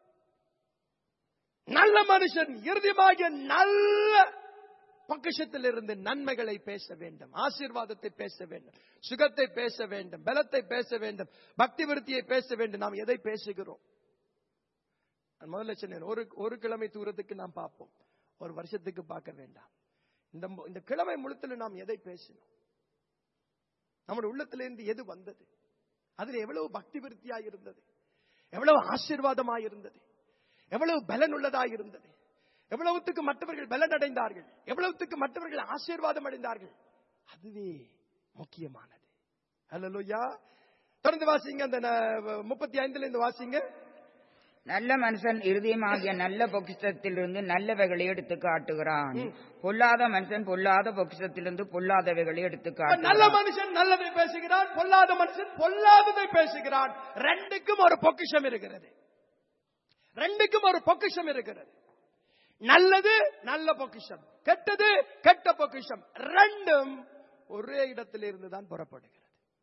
நல்ல மனுஷன் இறுதியமாகிய நல்ல பக்கஷத்தில் இருந்து நன்மைகளை பேச வேண்டும் ஆசீர்வாதத்தை பேச வேண்டும் சுகத்தை பேச வேண்டும் பலத்தை பேச வேண்டும் பக்தி விருத்தியை பேச வேண்டும் நாம் எதை பேசுகிறோம் நான் முதல்ல சொன்னேன் ஒரு ஒரு கிழமை தூரத்துக்கு நாம் பார்ப்போம் ஒரு வருஷத்துக்கு பார்க்க வேண்டாம் இந்த மு- இந்த கிழமை முழுத்துல நாம் எதை பேசினோம் நம்முடைய உள்ளத்திலிருந்து எது வந்தது அதுல எவ்வளவு பக்தி விருத்தியாய் இருந்தது எவ்வளவு ஆசீர்வாதமாய் இருந்தது எவ்வளவு பலன் உள்ளதாய் இருந்தது எவ்வளவுத்துக்கு மற்றவர்கள் பலன் அடைந்தார்கள் எவ்வளவுத்துக்கு மற்றவர்கள் ஆசீர்வாதம் அடைந்தார்கள் அதுவே முக்கியமானது அல்லலுயா தொடர்ந்து வாசிங்க அந்த ந- முப்பத்தி ஐந்துல இருந்து வாசிங்க நல்ல மனுஷன் இருதயமாகிய நல்ல பொக்கிஷத்திலிருந்து நல்லவைகளை எடுத்து காட்டுகிறான் பொல்லாத மனுஷன் பொல்லாத பொக்கிஷத்திலிருந்து பொல்லாதவைகளை எடுத்து இப்ப நல்ல காட்டுகிறான் மனுஷன் நல்லதை பேசுகிறான் பொல்லாத மனுஷன் பொல்லாததை பேசுகிறான் ரெண்டுக்கும் ஒரு பொக்கிஷம் இருக்கிறது ரெண்டுக்கும் ஒரு பொக்கிஷம் இருக்கிறது நல்லது நல்ல பொக்கிஷம் கெட்டது கெட்ட பொக்கிஷம் ரெண்டும் ஒரே இடத்திலிருந்து தான் புறப்படுகிறது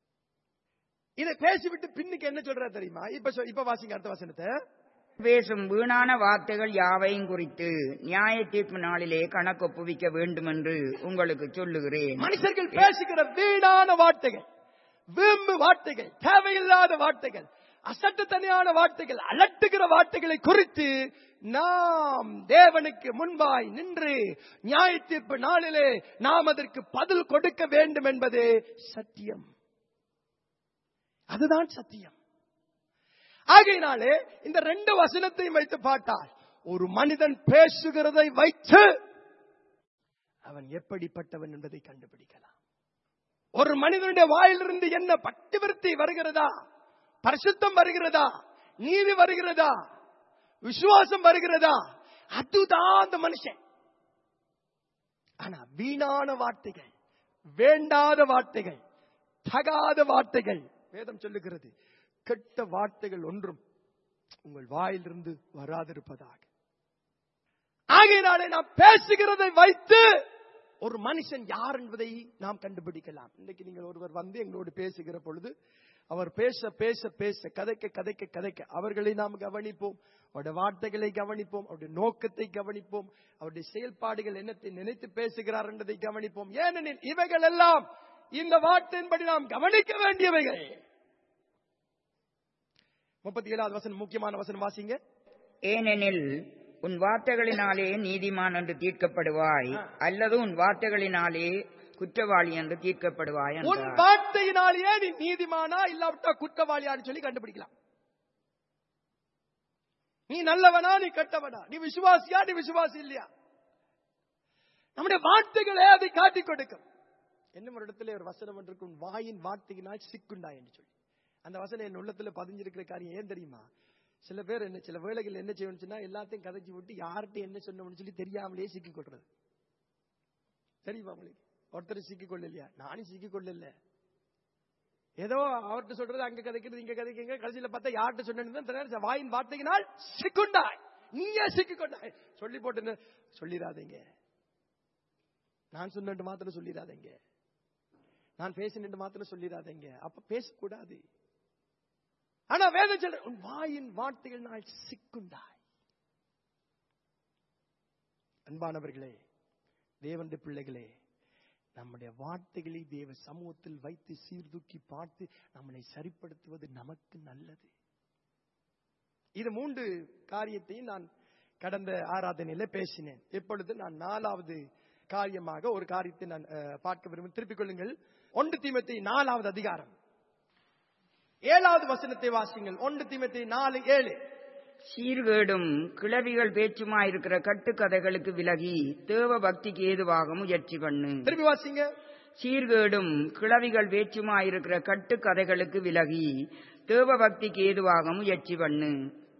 இதை பேசிவிட்டு பின்னுக்கு என்ன சொல்ற தெரியுமா இப்ப சொ- இப்ப வாசிங்க அடுத்த வசனத்தை பேசும் வீணான வார்த்தைகள் யாவையும் குறித்து நியாய தீர்ப்பு நாளிலே கணக்கு ஒப்புவிக்க வேண்டும் என்று உங்களுக்கு சொல்லுகிறேன் மனுஷர்கள் பேசுகிற வீணான வார்த்தைகள் வீம்பு வார்த்தைகள் தேவையில்லாத வார்த்தைகள் அசட்டுத்தனியான வார்த்தைகள் அலட்டுகிற வார்த்தைகளை குறித்து நாம் தேவனுக்கு முன்பாய் நின்று நியாய தீர்ப்பு நாளிலே நாம் அதற்கு பதில் கொடுக்க வேண்டும் என்பதே சத்தியம் அதுதான் சத்தியம் ஆகையினாலே இந்த ரெண்டு வசனத்தையும் வைத்து பார்த்தால் ஒரு மனிதன் பேசுகிறதை வைத்து அவன் எப்படிப்பட்டவன் என்பதை கண்டுபிடிக்கலாம் ஒரு மனிதனுடைய வாயிலிருந்து என்ன பக்தி விருத்தி வருகிறதா பரிசுத்தம் வருகிறதா நீதி வருகிறதா விசுவாசம் வருகிறதா அதுதான் அந்த மனுஷன் ஆனா வீணான வார்த்தைகள் வேண்டாத வார்த்தைகள் தகாத வார்த்தைகள் வேதம் சொல்லுகிறது கெட்ட வார்த்தைகள் ஒன்றும் உங்கள் வாயிலிருந்து வராதிருப்பதாக ஆகையினாலே நாம் பேசுகிறதை வைத்து ஒரு மனுஷன் யார் என்பதை நாம் கண்டுபிடிக்கலாம் இன்னைக்கு நீங்கள் ஒருவர் வந்து எங்களோடு பேசுகிற பொழுது அவர் பேச பேச பேச கதைக்க கதைக்க கதைக்க அவர்களை நாம் கவனிப்போம் அவருடைய வார்த்தைகளை கவனிப்போம் அவருடைய நோக்கத்தை கவனிப்போம் அவருடைய செயல்பாடுகள் என்னத்தை நினைத்து பேசுகிறார் என்பதை கவனிப்போம் ஏனெனில் இவைகள் எல்லாம் இந்த வார்த்தையின்படி நாம் கவனிக்க வேண்டியவைகள் முப்பத்தி ஏழாவது வசனம் முக்கியமான வசனம் வாசிங்க ஏனெனில் உன் வார்த்தைகளினாலே நீதிமான் என்று தீர்க்கப்படுவாய் அல்லது உன் வார்த்தைகளினாலே குற்றவாளி என்று தீர்க்கப்படுவாய் உன் என்றார் வார்த்தையினாலேயே நீ நீதிமானா இல்லாவிட்டா குற்றவாளியான்னு சொல்லி கண்டுபிடிக்கலாம் நீ நல்லவனா நீ கெட்டவனா நீ விசுவாசியா நீ விசுவாசி இல்லையா நம்முடைய வார்த்தைகளே அதை காட்டிக் கொடுக்கும் என்ன ஒரு இடத்துல ஒரு வசனம் ஒன்று இருக்கும் வாயின் வார்த்தையினால் சிக்குண்டா என்று சொல்லி அந்த வசனம் என் உள்ளத்துல பதிஞ்சிருக்கிற காரியம் ஏன் தெரியுமா சில பேர் என்ன சில வேலைகள் என்ன செய்யணும்னு சொன்னா எல்லாத்தையும் கதைச்சு விட்டு யார்கிட்ட என்ன சொன்னோம்னு சொல்லி தெரியாமலே சிக்கிக் கொள்றது தெரியுமா உங்களுக்கு ஒருத்தர் சிக்கிக் கொள்ளலையா நானும் சிக்கிக் கொள்ளல ஏதோ அவர்கிட்ட சொல்றது அங்க கதைக்கிறது இங்க கதைக்குங்க கடைசியில பார்த்தா யார்கிட்ட சொன்னேன்னு வாயின் வார்த்தையினால் சிக்குண்டாய் நீயே சிக்கிக் கொண்டாய் சொல்லி போட்டு சொல்லிடாதீங்க நான் சொன்னேன் மாத்திரம் சொல்லிடாதீங்க நான் பேசினேன் மாத்திரம் சொல்லிடாதீங்க அப்ப பேசக்கூடாது ஆனா வேதம் சொல்ற உன் வாயின் வார்த்தைகள் சிக்குண்டாய் அன்பானவர்களே தேவனுடைய பிள்ளைகளே நம்முடைய வார்த்தைகளை தேவ சமூகத்தில் வைத்து சீர்தூக்கி பார்த்து நம்மளை சரிப்படுத்துவது நமக்கு நல்லது இது மூன்று காரியத்தையும் நான் கடந்த ஆராதனையில பேசினேன் இப்பொழுது நான் நாலாவது காரியமாக ஒரு காரியத்தை நான் அஹ், பார்க்க விரும்புகிறேன் திருப்பிக் கொள்ளுங்கள் ஒன்று தீமத்தை நாலாவது அதிகாரம் ஏழாவது வசனத்தை வாசிங்கள் ஒன்று தீமத்தை நாலு ஏழு சீர்கேடும் கிளவிகள் பேச்சுமாயிருக்கிற கட்டுக்கதைகளுக்கு விலகி தேவ பக்திக்கு ஏதுவாக முயற்சி பண்ணு திருப்பி வாசிங்க சீர்கேடும் கிளவிகள் பேச்சுமாயிருக்கிற கட்டுக்கதைகளுக்கு விலகி தேவ பக்திக்கு ஏதுவாக முயற்சி பண்ணு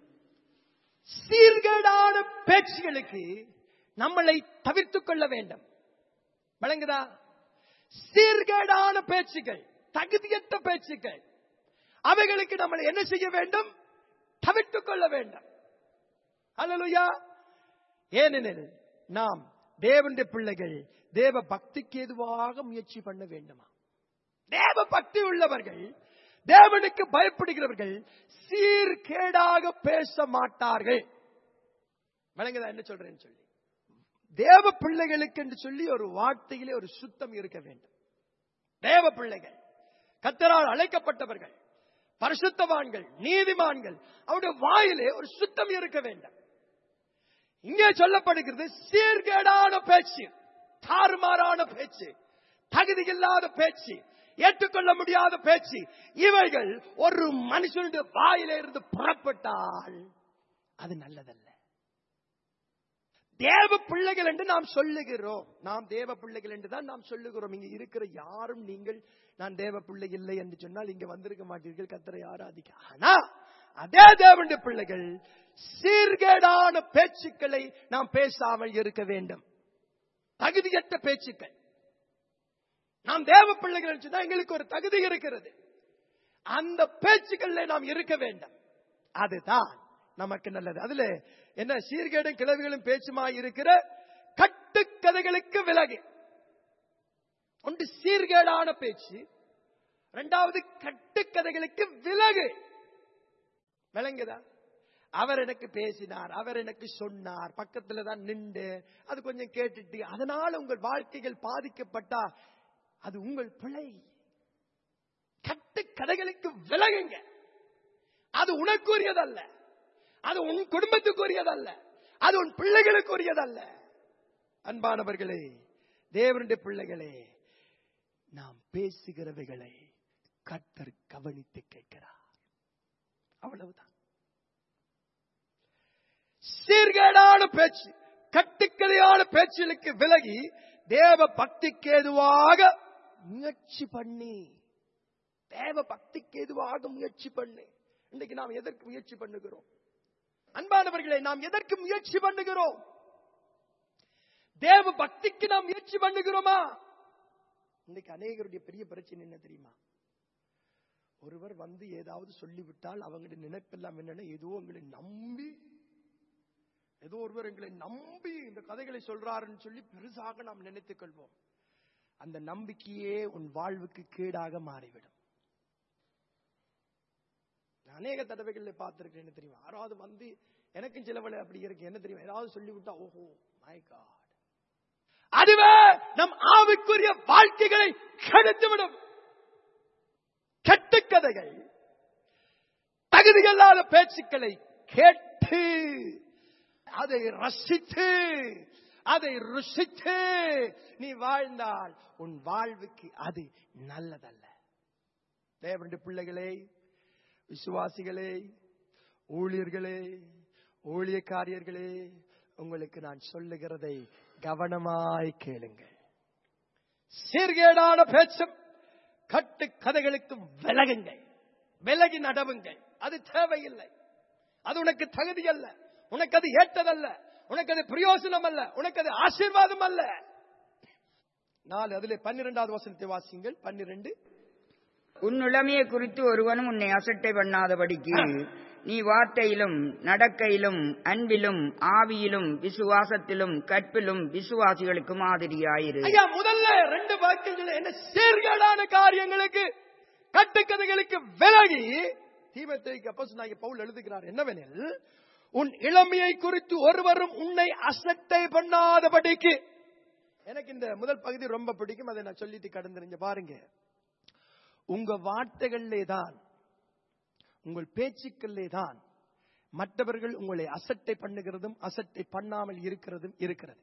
சீர்கேடான பேச்சுகளுக்கு நம்மளை தவிர்த்துக் கொள்ள வேண்டும் விளங்குதா சீர்கேடான பேச்சுகள் தகுதியற்ற பேச்சுக்கள் அவைகளுக்கு நம்மளை என்ன செய்ய வேண்டும் தவிர்த்துக் கொள்ள வேண்டும் அல்லலுயா ஏனெனில் நாம் தேவனுடைய பிள்ளைகள் தேவ பக்திக்கு எதுவாக முயற்சி பண்ண வேண்டுமா தேவ பக்தி உள்ளவர்கள் தேவனுக்கு பயப்படுகிறவர்கள் சீர்கேடாக பேச மாட்டார்கள் விளங்குதா என்ன சொல்றேன்னு சொல்லி தேவ பிள்ளைகளுக்கு என்று சொல்லி ஒரு வார்த்தையிலே ஒரு சுத்தம் இருக்க வேண்டும் தேவ பிள்ளைகள் கத்தரால் அழைக்கப்பட்டவர்கள் பரிசுத்தவான்கள் நீதிமான்கள் அவருடைய வாயிலே ஒரு சுத்தம் இருக்க வேண்டும் இங்கே சொல்லப்படுகிறது சீர்கேடான பேச்சு தாறுமாறான பேச்சு தகுதியில்லாத பேச்சு ஏற்றுக்கொள்ள முடியாத பேச்சு இவைகள் ஒரு மனுஷனுடைய வாயில இருந்து புறப்பட்டால் அது நல்லதல்ல தேவ பிள்ளைகள் என்று நாம் சொல்லுகிறோம் நாம் தேவ பிள்ளைகள் என்று தான் நாம் சொல்லுகிறோம் இங்க இருக்கிற யாரும் நீங்கள் நான் தேவ பிள்ளை இல்லை என்று சொன்னால் இங்க வந்திருக்க மாட்டீர்கள் கத்தரை ஆராதிக்க ஆனா அதே தேவனுடைய பிள்ளைகள் சீர்கேடான பேச்சுக்களை நாம் பேசாமல் இருக்க வேண்டும் தகுதியற்ற பேச்சுக்கள் நாம் தேவ பிள்ளைகள் என்று சொன்னா எங்களுக்கு ஒரு தகுதி இருக்கிறது அந்த பேச்சுக்கள்ல நாம் இருக்க வேண்டும் அதுதான் நமக்கு நல்லது அதுல என்ன சீர்கேடும் கிளவிகளும் பேச்சுமாய் இருக்கிற கட்டுக்கதைகளுக்கு விலகு ஒன்று சீர்கேடான பேச்சு இரண்டாவது கட்டுக்கதைகளுக்கு விலகு விளங்குதா அவர் எனக்கு பேசினார் அவர் எனக்கு சொன்னார் பக்கத்துல தான் நின்று அது கொஞ்சம் கேட்டுட்டு அதனால உங்கள் வாழ்க்கைகள் பாதிக்கப்பட்டா அது உங்கள் பிழை கட்டுக்கதைகளுக்கு விலகுங்க அது உனக்குரியதல்ல அது உன் குடும்பத்துக்குரியதல்ல அது உன் பிள்ளைகளுக்குரியதல்ல அன்பானவர்களே தேவனுடைய பிள்ளைகளே நாம் பேசுகிறவைகளை கர்த்தர் கவனித்து கேட்கிறார் அவ்வளவுதான் சீர்கேடான பேச்சு கட்டுக்கதையான பேச்சுகளுக்கு விலகி தேவ பக்திக்கு ஏதுவாக முயற்சி பண்ணி தேவ பக்திக்கு ஏதுவாக முயற்சி பண்ணி இன்னைக்கு நாம் எதற்கு முயற்சி பண்ணுகிறோம் அன்பானவர்களே நாம் எதற்கு முயற்சி பண்ணுகிறோம் தேவ பக்திக்கு நாம் முயற்சி பண்ணுகிறோமா இன்னைக்கு அநேகருடைய பெரிய பிரச்சனை என்ன தெரியுமா ஒருவர் வந்து ஏதாவது சொல்லிவிட்டால் அவங்களுடைய நினைப்பெல்லாம் என்னன்னா ஏதோ உங்களை நம்பி ஏதோ ஒருவர் எங்களை நம்பி இந்த கதைகளை சொல்றாருன்னு சொல்லி பெருசாக நாம் நினைத்துக் கொள்வோம் அந்த நம்பிக்கையே உன் வாழ்வுக்கு கேடாக மாறிவிடும் நான் அநேக தடவைகள்ல பார்த்திருக்கேன் என்ன தெரியுமா யாராவது வந்து எனக்கும் சிலவளை அப்படி இருக்கு என்ன தெரியுமா ஏதாவது சொல்லிவிட்டா ஓஹோ மை காட் அதுவே நம் ஆவிக்குரிய வாழ்க்கைகளை கெடுத்துவிடும் கட்டுக்கதைகள் தகுதியில்லாத பேச்சுக்களை கேட்டு அதை ரசித்து அதை ருசித்து நீ வாழ்ந்தால் உன் வாழ்வுக்கு அது நல்லதல்ல தேவனுடைய பிள்ளைகளே விசுவாசிகளே ஊழியர்களே ஊழியக்காரியர்களே உங்களுக்கு நான் சொல்லுகிறதை கவனமாய் கேளுங்கள் சீர்கேடான பேச்சும் கட்டு கதைகளுக்கு விலகுங்கள் விலகி நடவுங்கள் அது தேவையில்லை அது உனக்கு தகுதி அல்ல உனக்கு அது ஏற்றதல்ல உனக்கு அது பிரயோசனம் அல்ல உனக்கு அது ஆசீர்வாதம் அல்ல நாலு அதுல பன்னிரெண்டாவது வசனத்தை வாசிங்கள் பன்னிரெண்டு உன் நிலைமையை குறித்து ஒருவனும் உன்னை அசட்டை பண்ணாதபடிக்கு நீ வார்த்தையிலும் நடக்கையிலும் அன்பிலும் ஆவியிலும் விசுவாசத்திலும் கற்பிலும் விசுவாசிகளுக்கு மாதிரியாயிரு ஐயா முதல்ல ரெண்டு வாக்கியங்கள் என்ன சீர்கேடான காரியங்களுக்கு கட்டுக்கதைகளுக்கு விலகி தீமத்தைக்கு அப்போ பவுல் எழுதுகிறார் என்னவெனில் உன் இளமையை குறித்து ஒருவரும் உன்னை அசட்டை பண்ணாதபடிக்கு எனக்கு இந்த முதல் பகுதி ரொம்ப பிடிக்கும் அதை நான் சொல்லிட்டு கடந்துருங்க பாருங்க உங்க வார்த்தைகளிலே தான் உங்கள் பேச்சுக்களிலே தான் மற்றவர்கள் உங்களை அசட்டை பண்ணுகிறதும் அசட்டை பண்ணாமல் இருக்கிறதும் இருக்கிறது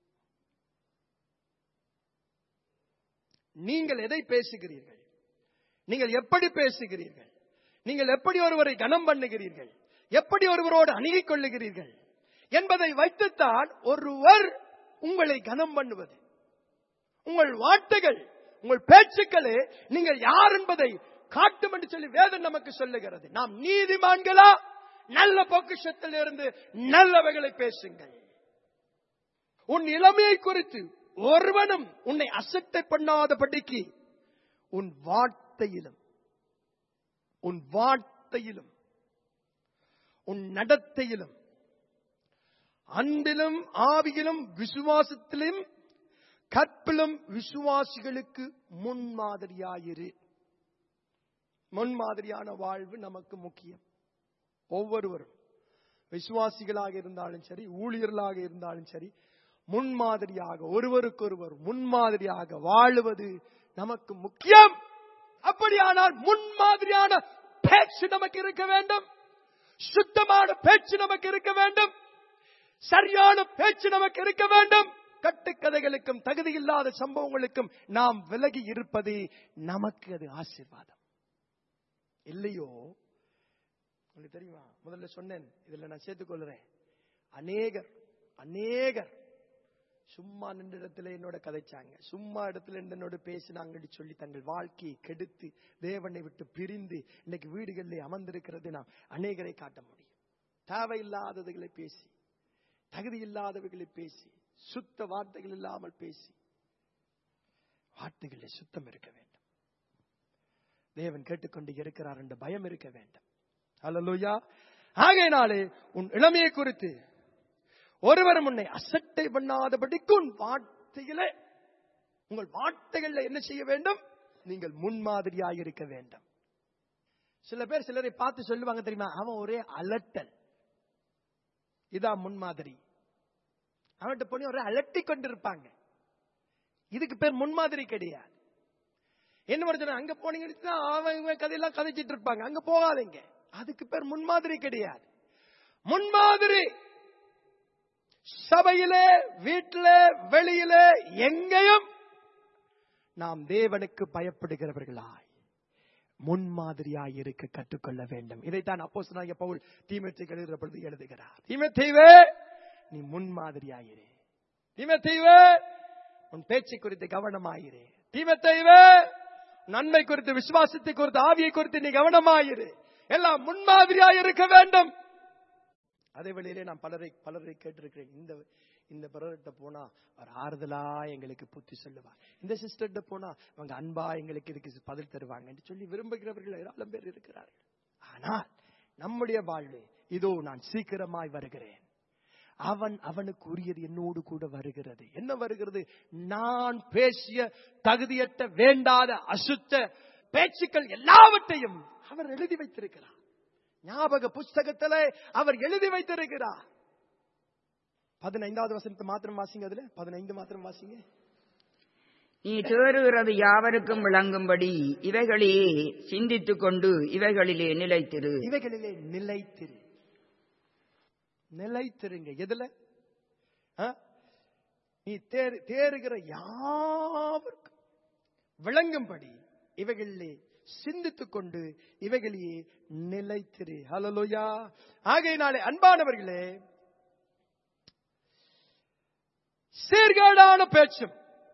நீங்கள் எதை பேசுகிறீர்கள் நீங்கள் எப்படி பேசுகிறீர்கள் நீங்கள் எப்படி ஒருவரை கனம் பண்ணுகிறீர்கள் எப்படி ஒருவரோடு அணுகிக் கொள்ளுகிறீர்கள் என்பதை வைத்துத்தான் ஒருவர் உங்களை கனம் பண்ணுவது உங்கள் வார்த்தைகள் உங்கள் பேச்சுக்களே நீங்கள் யார் என்பதை காட்டும் என்று சொல்லி வேதம் நமக்கு சொல்லுகிறது நாம் நீதிமான்களா நல்ல பொக்கிஷத்தில் இருந்து நல்லவைகளை பேசுங்கள் உன் இளமையை குறித்து ஒருவனும் உன்னை அசட்டை பண்ணாதபடிக்கு உன் வார்த்தையிலும் உன் வார்த்தையிலும் உன் நடத்தையிலும் அன்பிலும் ஆவியிலும் விசுவாசத்திலும் கற்பிலும் விசுவாசிகளுக்கு முன்மாதிரியாயிரு முன்மாதிரியான வாழ்வு நமக்கு முக்கியம் ஒவ்வொருவரும் விசுவாசிகளாக இருந்தாலும் சரி ஊழியர்களாக இருந்தாலும் சரி முன்மாதிரியாக ஒருவருக்கொருவர் முன்மாதிரியாக வாழுவது நமக்கு முக்கியம் அப்படியானால் முன்மாதிரியான பேச்சு நமக்கு இருக்க வேண்டும் சுத்தமான பேச்சு நமக்கு இருக்க வேண்டும் சரியான பேச்சு நமக்கு இருக்க வேண்டும் கட்டுக்கதைகளுக்கும் தகுதி இல்லாத சம்பவங்களுக்கும் நாம் விலகி இருப்பது நமக்கு அது ஆசீர்வாதம் இல்லையோ உங்களுக்கு தெரியுமா முதல்ல சொன்னேன் இதுல நான் சேர்த்துக்கொள்றேன் அநேகர் அநேகர் சும்மா நின்ற இடத்துல என்னோட கதைச்சாங்க சும்மா இடத்துல இருந்து என்னோட பேசினாங்கன்னு சொல்லி தங்கள் வாழ்க்கையை கெடுத்து தேவனை விட்டு பிரிந்து இன்னைக்கு வீடுகளிலே அமர்ந்திருக்கிறது நாம் அநேகரை காட்ட முடியும் தேவையில்லாததுகளை பேசி தகுதி இல்லாதவர்களை பேசி சுத்த வார்த்தைகள் இல்லாமல் பேசி வார்த்தைகளில் சுத்தம் இருக்க வேண்டும் தேவன் கேட்டுக்கொண்டு இருக்கிறார் என்ற பயம் இருக்க வேண்டும் அல்லலூயா ஆகையினாலே உன் இளமையை குறித்து ஒருவரும் உன்னை அசட்டை பண்ணாதபடிக்கு உன் வார்த்தையிலே உங்கள் வார்த்தைகள்ல என்ன செய்ய வேண்டும் நீங்கள் முன்மாதிரியாக இருக்க வேண்டும் சில பேர் சிலரை பார்த்து சொல்லுவாங்க தெரியுமா அவன் ஒரே அலட்டல் இதான் முன்மாதிரி அவன்கிட்ட போய் ஒரே அலட்டி கொண்டிருப்பாங்க இதுக்கு பேர் முன்மாதிரி கிடையாது என்ன பிரச்சனை அங்க போனீங்கன்னா அவன் இவன் கதையெல்லாம் கதைச்சிட்டு இருப்பாங்க அங்க போகாதீங்க அதுக்கு பேர் முன்மாதிரி கிடையாது முன்மாதிரி சபையிலே வீட்டிலே வெளியிலே எங்கேயும் நாம் தேவனுக்கு பயப்படுகிறவர்களாய் முன்மாதிரியாய் இருக்க கற்றுக்கொள்ள வேண்டும் இதைத்தான் அப்போஸ்தலனாகிய பவுல் தீமேத்தைக்கு எழுதுகிற பொழுது எழுதுகிறார் தீமேத்தைவே நீ முன்மாதிரியாயிரு தீமேத்தைவே உன் பேச்சை குறித்து கவனமாயிரு தீமேத்தைவே நன்மை குறித்து விசுவாசத்தை குறித்து ஆவியை குறித்து நீ கவனமாயிரு எல்லாம் முன்மாதிரியாய் இருக்க வேண்டும் அதே வேளையிலே நான் பலரை பலரை கேட்டிருக்கிறேன் இந்த இந்த பிரதர்கிட்ட போனா அவர் ஆறுதலா எங்களுக்கு புத்தி சொல்லுவார் இந்த சிஸ்டர்கிட்ட போனா அவங்க அன்பா எங்களுக்கு இதுக்கு பதில் தருவாங்க என்று சொல்லி விரும்புகிறவர்கள் ஏராளம் பேர் இருக்கிறார்கள் ஆனால் நம்முடைய வாழ்வு இதோ நான் சீக்கிரமாய் வருகிறேன் அவன் அவனுக்கு உரியது என்னோடு கூட வருகிறது என்ன வருகிறது நான் பேசிய தகுதியற்ற வேண்டாத அசுத்த பேச்சுக்கள் எல்லாவற்றையும் அவர் எழுதி வைத்திருக்கிறார் ஞாபக புஸ்தகத்திலே அவர் எழுதி வைத்திருக்கிறார் பதினைந்தாவது வசனத்தை மாத்திரம் வாசிங்க அதுல பதினைந்து மாத்திரம் வாசிங்க நீ தேறுகிறது யாவருக்கும் விளங்கும்படி இவைகளையே சிந்தித்துக் கொண்டு இவைகளிலே நிலைத்திரு இவைகளிலே நிலைத்திரு நிலைத்திருங்க எதுல ஆ? நீ தேறு தேறுகிற யாவருக்கும் விளங்கும்படி இவைகளிலே சிந்தித்துக் கொண்டு இவைகளையே நிலைத்திரு ஹலலோயா ஆகையினாலே அன்பானவர்களே சீர்கேடான பேச்சும்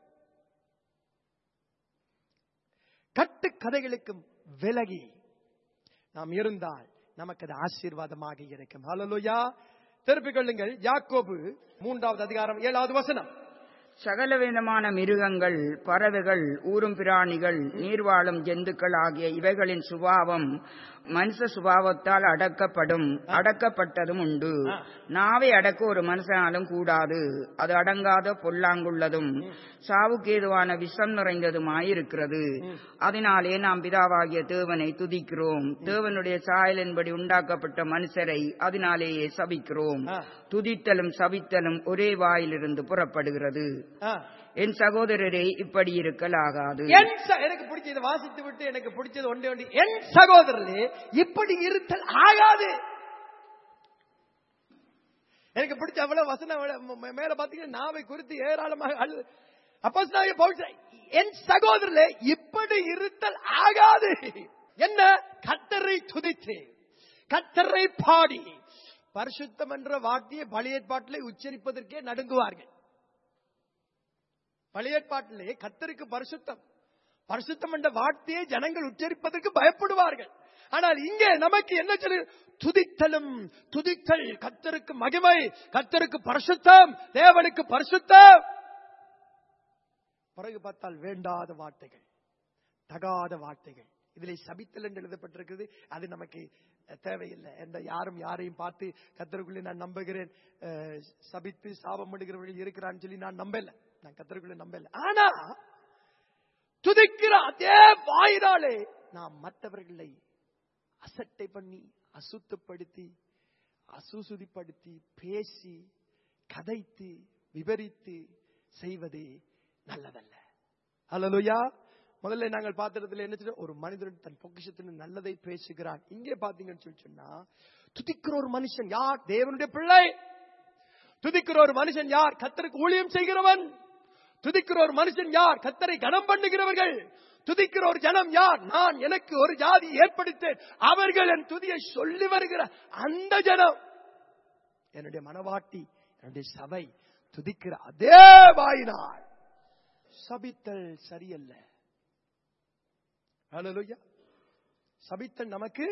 கட்டுக்கதைகளுக்கும் விலகி நாம் இருந்தால் நமக்கு அது ஆசீர்வாதமாக இருக்கும் ஹalleluya திருப்பிக் கொள்ளுங்கள் யாக்கோபு மூன்றாவது அதிகாரம் ஏழாவது வசனம் சகல விதமான மிருகங்கள் பறவைகள் ஊரும் பிராணிகள் நீர்வாழும் ஜந்துக்கள் ஆகிய இவைகளின் சுபாவம் மனுஷ சுபாவத்தால் அடக்கப்படும் அடக்கப்பட்டதும் உண்டு நாவை அடக்க ஒரு மனுஷனாலும் கூடாது அது அடங்காத பொல்லாங்குள்ளதும் சாவுக்கேதுவான விஷம் நிறைந்ததுமாயிருக்கிறது அதனாலே நாம் பிதாவாகிய தேவனை துதிக்கிறோம் தேவனுடைய சாயலின்படி உண்டாக்கப்பட்ட மனுஷரை அதனாலேயே சபிக்கிறோம் ஆ. துதித்தலும் சபித்தலும் ஒரே வாயிலிருந்து புறப்படுகிறது ஆ. என் சகோதரரே இப்படி இருக்கலாகாது என் ச- எனக்கு பிடிச்சது வாசித்து விட்டு எனக்கு பிடிச்சது ஒன்றே ஒன்று என் சகோதரர்களே இப்படி இருத்தல் ஆகாது எனக்கு பிடிச்ச அவ்வளவு வசனம் அவ்வளவு ம- ம- மேல பாத்தீங்கன்னா நாவை குறித்து ஏராளமாக அழு அப்போஸ்தலனாகிய பவுல் சொல்றார், என் சகோதரர்களே இப்படி இருத்தல் ஆகாது என்ன கத்தரை துதித்து கத்தரை பாடி பரிசுத்தம் என்ற வார்த்தையை பழைய ஏற்பாட்டிலே உச்சரிப்பதற்கே நடுங்குவார்கள் பழைய ஏற்பாட்டிலே கத்தருக்கு பரிசுத்தம் பரிசுத்தம் என்ற வார்த்தையை ஜனங்கள் உச்சரிப்பதற்கு பயப்படுவார்கள் ஆனால் இங்கே நமக்கு என்ன சொல்லு துதித்தலும் துதித்தல் கத்தருக்கு மகிமை கத்தருக்கு பரிசுத்தம் தேவனுக்கு பரிசுத்தம் பிறகு பார்த்தால் வேண்டாத வார்த்தைகள் தகாத வார்த்தைகள் இதிலே சபித்தல் என்று எழுதப்பட்டிருக்கிறது அது நமக்கு தேவையில்லை என்ற யாரும் யாரையும் பார்த்து கத்தருக்குள்ளே நான் நம்புகிறேன் அஹ், சபித்து சாபம் பண்ணுகிறவர்கள் இருக்கிறான்னு சொல்லி நான் நம்பல நான் கத்தருக்குள்ளே நம்பல ஆனா துதிக்கிற அதே வாயினாலே நாம் மற்றவர்களை அசட்டை பண்ணி அசுத்தப்படுத்தி அசுசுதிப்படுத்தி பேசி கதைத்து விவரித்து செய்வது நல்லதல்ல அல்லலுயா முதல்ல நாங்கள் பார்த்திடத்துல என்ன சொல்றோம்? ஒரு மனிதன் தன் பொக்கிஷத்தின் நல்லதை பேசுகிறான் இங்கே பாத்தீங்கன்னு சொல்லி சொன்னா துதிக்கிற ஒரு மனுஷன் யார் தேவனுடைய பிள்ளை துதிக்கிற ஒரு மனுஷன் யார் கத்தருக்கு ஊழியம் செய்கிறவன் துதிக்கிற ஒரு மனுஷன் யார் கத்தரை கனம் பண்ணுகிறவர்கள் துதிக்கிற ஒரு ஜனம் யார் நான் எனக்கு ஒரு ஜாதி ஏற்படுத்தேன் அவர்கள் என் துதியை சொல்லி வருகிற அந்த ஜனம் என்னுடைய மனவாட்டி என்னுடைய சபை துதிக்கிற அதே வாயினாள் சபித்தல் சரியல்ல ஹalleluya சபித்தல் நமக்கு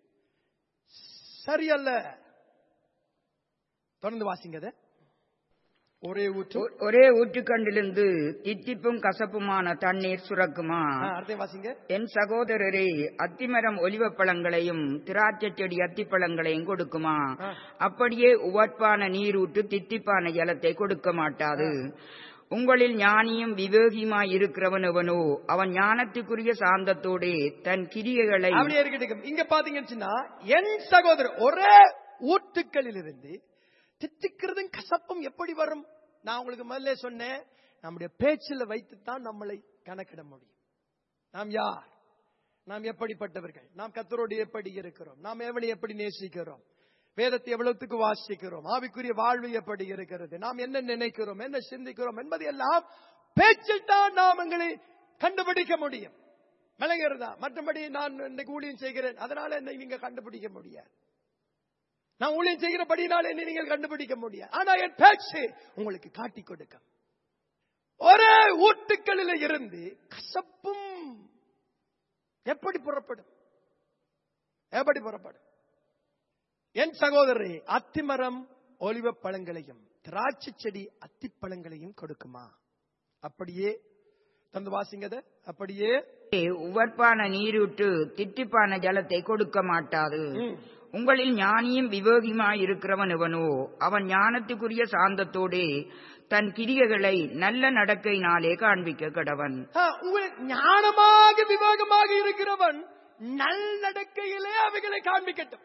சரியல்ல தொடர்ந்து வாசிங்க அதை. ஒரே ஊற்று ஒ- ஒரே ஊற்றுக்கண்டிலிருந்து தித்திப்பும் கசப்புமான தண்ணீர் சுரக்குமா ஆ, அடுத்த வாசிங்க என் சகோதரரே அத்திமரம் ஒலிவப் பழங்களையும் திராட்சை செடி அத்திப்பழங்களையும் கொடுக்குமா ஆ. அப்படியே உவர்ப்பான நீரூற்று தித்திப்பான ஜலத்தை கொடுக்க மாட்டாது உங்களில் ஞானியும் விவேகியுமாய் இருக்கிறவன் எவனோ அவன் ஞானத்துக்குரிய சாந்தத்தோடே தன் கிரியைகளை அப்படியே இருக்கட்டும் இங்க பாத்தீங்கன்னு சொன்னா, என் சகோதரர் ஒரே ஊற்றுக்களில் இருந்து தித்திக்கிறதும் கசப்பும் எப்படி வரும் நான் உங்களுக்கு முதல்ல சொன்னேன் நம்முடைய பேச்சில் வைத்துத்தான் நம்மளை கணக்கிட முடியும் நாம் யார் நாம் எப்படிப்பட்டவர்கள் நாம் கத்தரோடு எப்படி இருக்கிறோம் நாம் எவனை எப்படி நேசிக்கிறோம் வேதத்தை எவ்வளவுக்கு வாசிக்கிறோம் ஆவிக்குரிய வாழ்வு எப்படி இருக்கிறது நாம் என்ன நினைக்கிறோம் என்ன சிந்திக்கிறோம் என்பது எல்லாம் பேச்சில் தான் நாம் எங்களை கண்டுபிடிக்க முடியும் விளங்குறதா மற்றபடி நான் இன்னைக்கு ஊழியம் செய்கிறேன் அதனால என்னை நீங்க கண்டுபிடிக்க முடியாது நான் ஊழியம் செய்கிறபடினால என்னை நீங்கள் கண்டுபிடிக்க முடியாது ஆனா என் பேச்சு உங்களுக்கு காட்டி கொடுக்கும் ஒரே ஊட்டுக்களில் இருந்து கசப்பும் எப்படி புறப்படும் எப்படி புறப்படும் என் சகோதரரே அத்திமரம் ஒலிவ பழங்களையும் திராட்சை செடி அத்திப்பழங்களையும் கொடுக்குமா அப்படியே தந்து வாசிங்கத அப்படியே உவர்ப்பான நீரூற்று தித்திப்பான ஜலத்தை கொடுக்க மாட்டாது ம். உங்களில் ஞானியும் விவேகியுமாய் இருக்கிறவன் எவனோ அவன் ஞானத்துக்குரிய சாந்தத்தோடே தன் கிரியைகளை நல்ல நடக்கையினாலே காண்பிக்க கடவன் ஆ, உங்களுக்கு ஞானமாக விவேகமாக இருக்கிறவன் நல்லடக்கையிலே அவைகளை காண்பிக்கட்டும்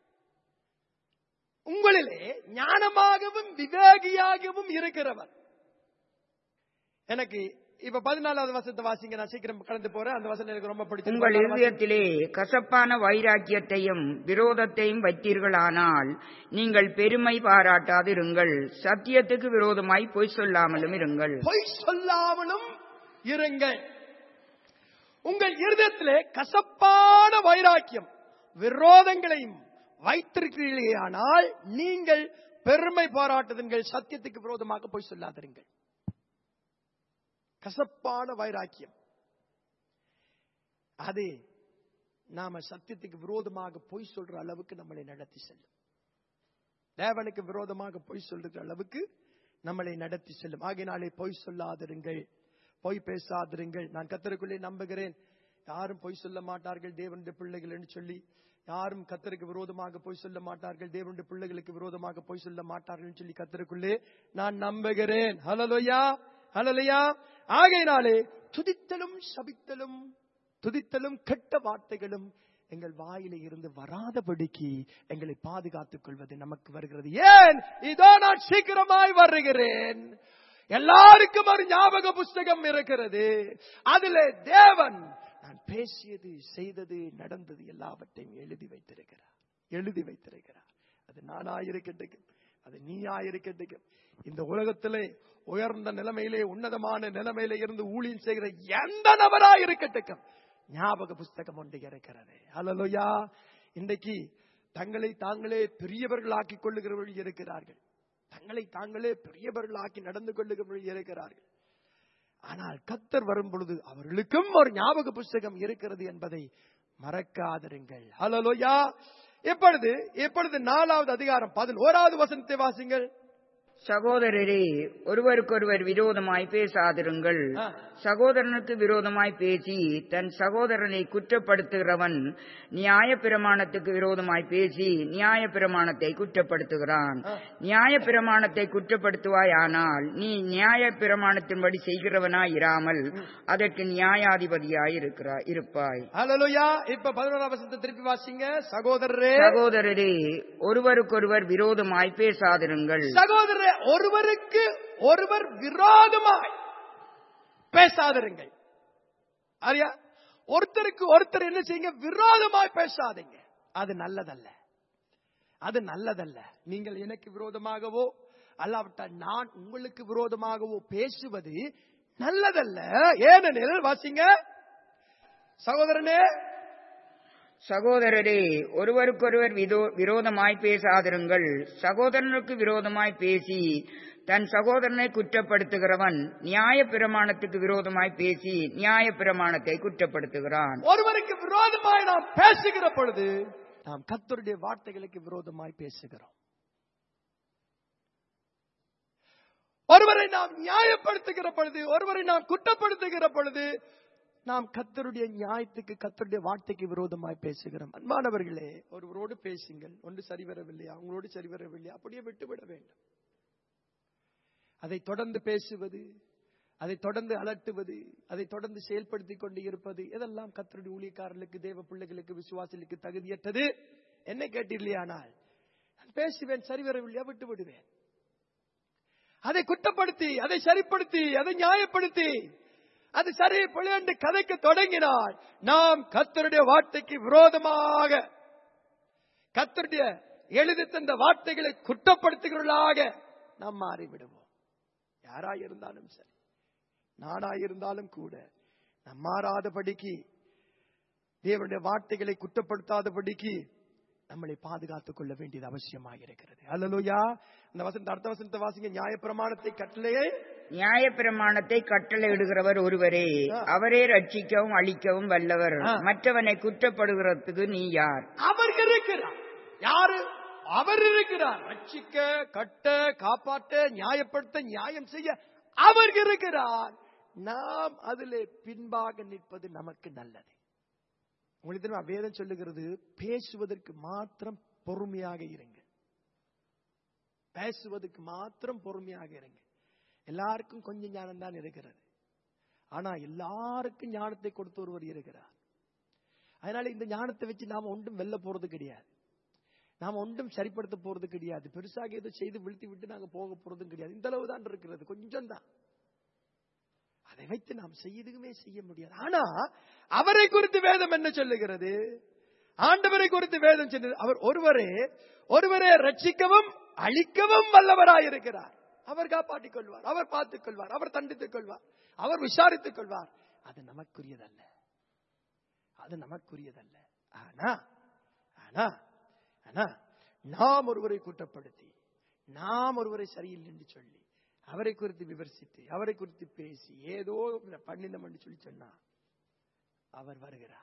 உங்களிலே ஞானமாகவும் விவேகியாகவும் இருக்கிறவன் எனக்கு இப்ப பதினாலாவது வசனத்தை வாசிங்க நான் சீக்கிரம் கடந்து போறேன் அந்த வசனம் எனக்கு ரொம்ப பிடிச்சது உங்கள் இருதயத்திலே கசப்பான வைராக்கியத்தையும் விரோதத்தையும் வைத்தீர்களானால் நீங்கள் பெருமை பாராட்டாதிருங்கள் சத்தியத்துக்கு விரோதமாய் பொய் சொல்லாமலும் இருங்கள் பொய் சொல்லாமலும் இருங்கள் உங்கள் இருதயத்திலே கசப்பான வைராக்கியம் விரோதங்களையும் வைத்திருக்கிறீர்களானால் நீங்கள் பெருமை பாராட்டுதுங்கள் சத்தியத்துக்கு விரோதமாக பொய் சொல்லாதிருங்கள் கசப்பான வைராக்கியம் அது நாம சத்தியத்துக்கு விரோதமாக பொய் சொல்ற அளவுக்கு நம்மளை நடத்தி செல்லும் தேவனுக்கு விரோதமாக பொய் சொல்ற அளவுக்கு நம்மளை நடத்தி செல்லும் ஆகையினாலே பொய் சொல்லாதிருங்கள் பொய் பேசாதிருங்கள் நான் கத்தருக்குள்ளே நம்புகிறேன் யாரும் பொய் சொல்ல மாட்டார்கள் தேவனுடைய பிள்ளைகள் என்று சொல்லி யாரும் கத்தருக்கு விரோதமாக பொய் சொல்ல மாட்டார்கள் தேவனுடைய பிள்ளைகளுக்கு விரோதமாக பொய் சொல்ல மாட்டார்கள் என்று சொல்லி கத்தருக்குள்ளே நான் நம்புகிறேன் ஹலலோயா ஹலலோயா ஆகையினாலே துதித்தலும் சபித்தலும் துதித்தலும் கெட்ட வார்த்தைகளும் எங்கள் வாயில இருந்து வராதபடிக்கு எங்களை பாதுகாத்துக் கொள்வது நமக்கு வருகிறது ஏன் இதோ நான் சீக்கிரமாய் வருகிறேன் எல்லாருக்கும் ஒரு ஞாபக புஸ்தகம் இருக்கிறது அதிலே தேவன் நான் பேசியது செய்தது நடந்தது எல்லாவற்றையும் எழுதி வைத்திருக்கிறார் எழுதி வைத்திருக்கிறார் அது நானாயிருக்கட்டும் அது நீயாயிருக்கட்டும் இந்த உலகத்திலே உயர்ந்த நிலைமையிலே உன்னதமான நிலைமையிலே இருந்து ஊழியம் செய்கிற எந்த நபராயிருக்கட்டும் ஞாபக புஸ்தகம் ஒன்று இருக்கிறது அல்லலுயா இன்றைக்கு தங்களை தாங்களே பெரியவர்களாக்கிக் கொள்ளுகிறவர்கள் இருக்கிறார்கள் தங்களை தாங்களே பெரியவர்களாக்கி நடந்து கொள்ளுகிறவர்கள் இருக்கிறார்கள் ஆனால் கத்தர் வரும் பொழுது அவர்களுக்கும் ஒரு ஞாபக புஸ்தகம் இருக்கிறது என்பதை மறக்காதிருங்கள் ஹலோயா எப்பொழுது எப்பொழுது நாலாவது அதிகாரம் பதில் ஓராவது வசனத்தை வாசிங்கள் சகோதரரே ஒருவருக்கொருவர் விரோதமாய் பேசாதிருங்கள் ஆ. சகோதரனுக்கு விரோதமாய் பேசி தன் சகோதரனை குற்றப்படுத்துகிறவன் நியாய பிரமாணத்துக்கு விரோதமாய் பேசி நியாய பிரமாணத்தை குற்றப்படுத்துகிறான் ஆ. நியாய பிரமாணத்தை குற்றப்படுத்துவாயானால் நீ நியாய பிரமாணத்தின்படி செய்கிறவனாய் இராமல் அதற்கு நியாயாதிபதியாய் இருக்கிறாய் இருப்பாய் ஹலோயா இப்ப பதினோராம் வசனத்தை திருப்பி வாசிங்க சகோதரரே சகோதரரே ஒருவருக்கொருவர் விரோதமாய் பேசாதிருங்கள் சகோதரரே ஒருவருக்கு ஒருவர் விரோதமாய் பேசாதிருங்கள் அறியா ஒருத்தருக்கு ஒருத்தர் என்ன செய்யுங்க விரோதமாய் பேசாதீங்க அது நல்லதல்ல அது நல்லதல்ல நீங்கள் எனக்கு விரோதமாகவோ அல்லாவிட்டால் நான் உங்களுக்கு விரோதமாகவோ பேசுவது நல்லதல்ல ஏனெனில் வாசிங்க சகோதரனே சகோதரரே ஒருவருக்கொருவர் விதோ- விரோதமாய் பேசாதிருங்கள் சகோதரனுக்கு விரோதமாய் பேசி தன் சகோதரனை குற்றப்படுத்துகிறவன் நியாய பிரமாணத்துக்கு விரோதமாய் பேசி நியாய பிரமாணத்தை குற்றப்படுத்துகிறான் ஒருவருக்கு விரோதமாய் நாம் பேசுகிற பொழுது நாம் கர்த்தருடைய வார்த்தைகளுக்கு விரோதமாய் பேசுகிறோம் ஒருவரை நாம் நியாயப்படுத்துகிற பொழுது ஒருவரை நாம் குற்றப்படுத்துகிற பொழுது நாம் கத்தருடைய நியாயத்துக்கு கத்தருடைய வார்த்தைக்கு விரோதமாய் பேசுகிறோம் அன்பானவர்களே ஒருவரோடு பேசுங்கள் ஒன்று சரிவரவில்லையா அவங்களோடு சரிவரவில்லையா அப்படியே விட்டுவிட வேண்டும் அதை தொடர்ந்து பேசுவது அதை தொடர்ந்து அலட்டுவது அதை தொடர்ந்து செயல்படுத்தி கொண்டு இருப்பது இதெல்லாம் கத்தருடைய ஊழியக்காரர்களுக்கு தேவ பிள்ளைகளுக்கு விசுவாசிகளுக்கு தகுதியற்றது என்ன கேட்டீர்களானால் நான் பேசுவேன் சரிவரவில்லையா விட்டு விடுவேன் அதை குற்றப்படுத்தி அதை சரிப்படுத்தி அதை நியாயப்படுத்தி அது சரி பிழை என்று கதைக்க தொடங்கினால் நாம் கத்தருடைய வார்த்தைக்கு விரோதமாக கத்தருடைய எழுதி தந்த வார்த்தைகளை குற்றப்படுத்துகிறவர்களாக நாம் மாறிவிடுவோம் யாராயிருந்தாலும் சரி நானாயிருந்தாலும் கூட நாம் மாறாதபடிக்கு தேவனுடைய வார்த்தைகளை குற்றப்படுத்தாதபடிக்கு நம்மளை பாதுகாத்துக் கொள்ள வேண்டியது அவசியமாக இருக்கிறது அல்லலுயா இந்த வசந்த அடுத்த வசனத்தை வாசிங்க நியாயப்பிரமாணத்தை கட்டளையை நியாய பிரமாணத்தை கட்டளையிடுகிறவர் ஒருவரே அவரே ரட்சிக்கவும் அழிக்கவும் வல்லவர் ஆ. மற்றவனை குற்றப்படுகிறதுக்கு நீ யார் அவர் இருக்கிறார் யாரு அவர் இருக்கிறார் ரட்சிக்க கட்ட காப்பாற்ற நியாயப்படுத்த நியாயம் செய்ய அவர் இருக்கிறார் நாம் அதிலே பின்பாக நிற்பது நமக்கு நல்லது உங்களுக்கு தெரியுமா வேதம் சொல்லுகிறது பேசுவதற்கு மாத்திரம் பொறுமையாக இருங்க பேசுவதற்கு மாத்திரம் பொறுமையாக இருங்க எல்லாருக்கும் கொஞ்சம் ஞானம் தான் இருக்கிறது ஆனா எல்லாருக்கும் ஞானத்தை கொடுத்து ஒருவர் இருக்கிறார் அதனால இந்த ஞானத்தை வச்சு நாம ஒன்றும் வெல்ல போறது கிடையாது நாம ஒன்றும் சரிப்படுத்த போறது கிடையாது பெருசாக ஏதோ செய்து வீழ்த்தி விட்டு நாங்க போக போறதும் கிடையாது இந்த அளவு தான் இருக்கிறது கொஞ்சம் தான் அதை வைத்து நாம் செய்யதுமே செய்ய முடியாது ஆனா அவரை குறித்து வேதம் என்ன சொல்லுகிறது ஆண்டவரை குறித்து வேதம் சொன்னது அவர் ஒருவரே ஒருவரே ரட்சிக்கவும் அழிக்கவும் வல்லவராயிருக்கிறார் அவர் காப்பாற்றிக் கொள்வார் அவர் பார்த்துக் கொள்வார் அவர் தண்டித்துக் கொள்வார் அவர் விசாரித்துக் கொள்வார் அது நமக்குரியதல்ல அது நமக்குரியதல்ல ஆனா ஆனா ஆனா நாம் ஒருவரை குற்றப்படுத்தி நாம் ஒருவரை சரியில்லை என்று சொல்லி அவரை குறித்து விமர்சித்து அவரை குறித்து பேசி ஏதோ பண்ணினம் என்று சொல்லி சொன்னா அவர் வருகிறார்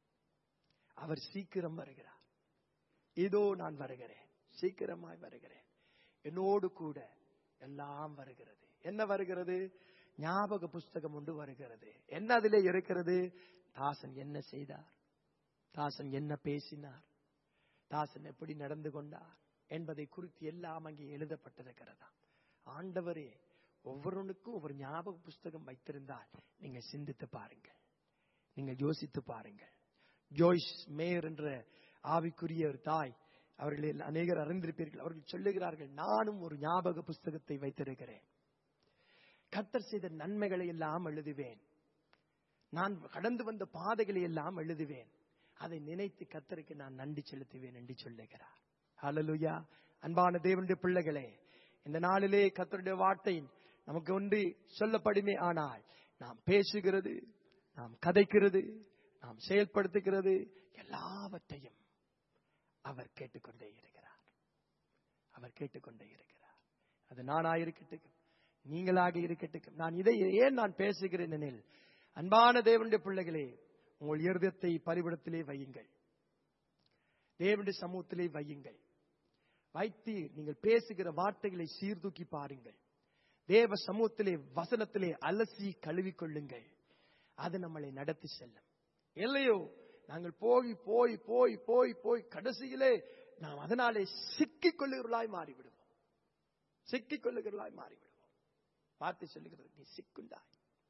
அவர் சீக்கிரம் வருகிறார் இதோ நான் வருகிறேன் சீக்கிரமாய் வருகிறேன் என்னோடு கூட எல்லாம் வருகிறது என்ன வருகிறது ஞாபக புஸ்தகம் ஒன்று வருகிறது என்ன அதிலே இருக்கிறது தாசன் என்ன செய்தார் தாசன் என்ன பேசினார் தாசன் எப்படி நடந்து கொண்டார் என்பதை குறித்து எல்லாம் அங்கே எழுதப்பட்டிருக்கிறதா ஆண்டவரே ஒவ்வொருவனுக்கும் ஒவ்வொரு ஞாபக புஸ்தகம் வைத்திருந்தால் நீங்க சிந்தித்து பாருங்கள் நீங்கள் யோசித்து பாருங்கள் ஜோய்ஸ் மேயர் என்ற ஆவிக்குரிய ஒரு தாய் அவர்களில் அநேகர் அறிந்திருப்பீர்கள் அவர்கள் சொல்லுகிறார்கள் நானும் ஒரு ஞாபக புஸ்தகத்தை வைத்திருக்கிறேன் கத்தர் செய்த நன்மைகளை எல்லாம் எழுதுவேன் நான் கடந்து வந்த பாதைகளை எல்லாம் எழுதுவேன் அதை நினைத்து கத்தருக்கு நான் நன்றி செலுத்துவேன் என்று சொல்லுகிறார் ஹalleluya அன்பான தேவனுடைய பிள்ளைகளே இந்த நாளிலே கத்தருடைய வார்த்தை நமக்கு ஒன்று சொல்லப்படுமே ஆனால் நாம் பேசுகிறது நாம் கதைக்கிறது நாம் செயல்படுத்துகிறது எல்லாவற்றையும் அவர் கேட்டுக்கொண்டே இருக்கிறார் அவர் கேட்டுக்கொண்டே இருக்கிறார் அது நானாக இருக்கட்டும் நீங்களாக இருக்கட்டும் நான் இதை ஏன் நான் பேசுகிறேன் எனில் அன்பான தேவனுடைய பிள்ளைகளே உங்கள் இருதயத்தை பரிவிடத்திலே வையுங்கள் தேவனுடைய சமூகத்திலே வையுங்கள் வைத்து நீங்கள் பேசுகிற வார்த்தைகளை சீர்தூக்கி பாருங்கள் தேவ சமூகத்திலே வசனத்திலே அலசி கழுவிக்கொள்ளுங்கள் அது நம்மளை நடத்தி செல்லும் இல்லையோ நாங்கள் போய் போய் போய் போய் போய் கடைசியிலே நாம் அதனாலே சிக்கிக் கொள்ளுகிறவர்களாய் மாறிவிடுவோம் சிக்கிக் கொள்ளுகிறவர்களாய் மாறிவிடுவோம் வார்த்தை சொல்லுகிறது நீ சிக்குண்டாய்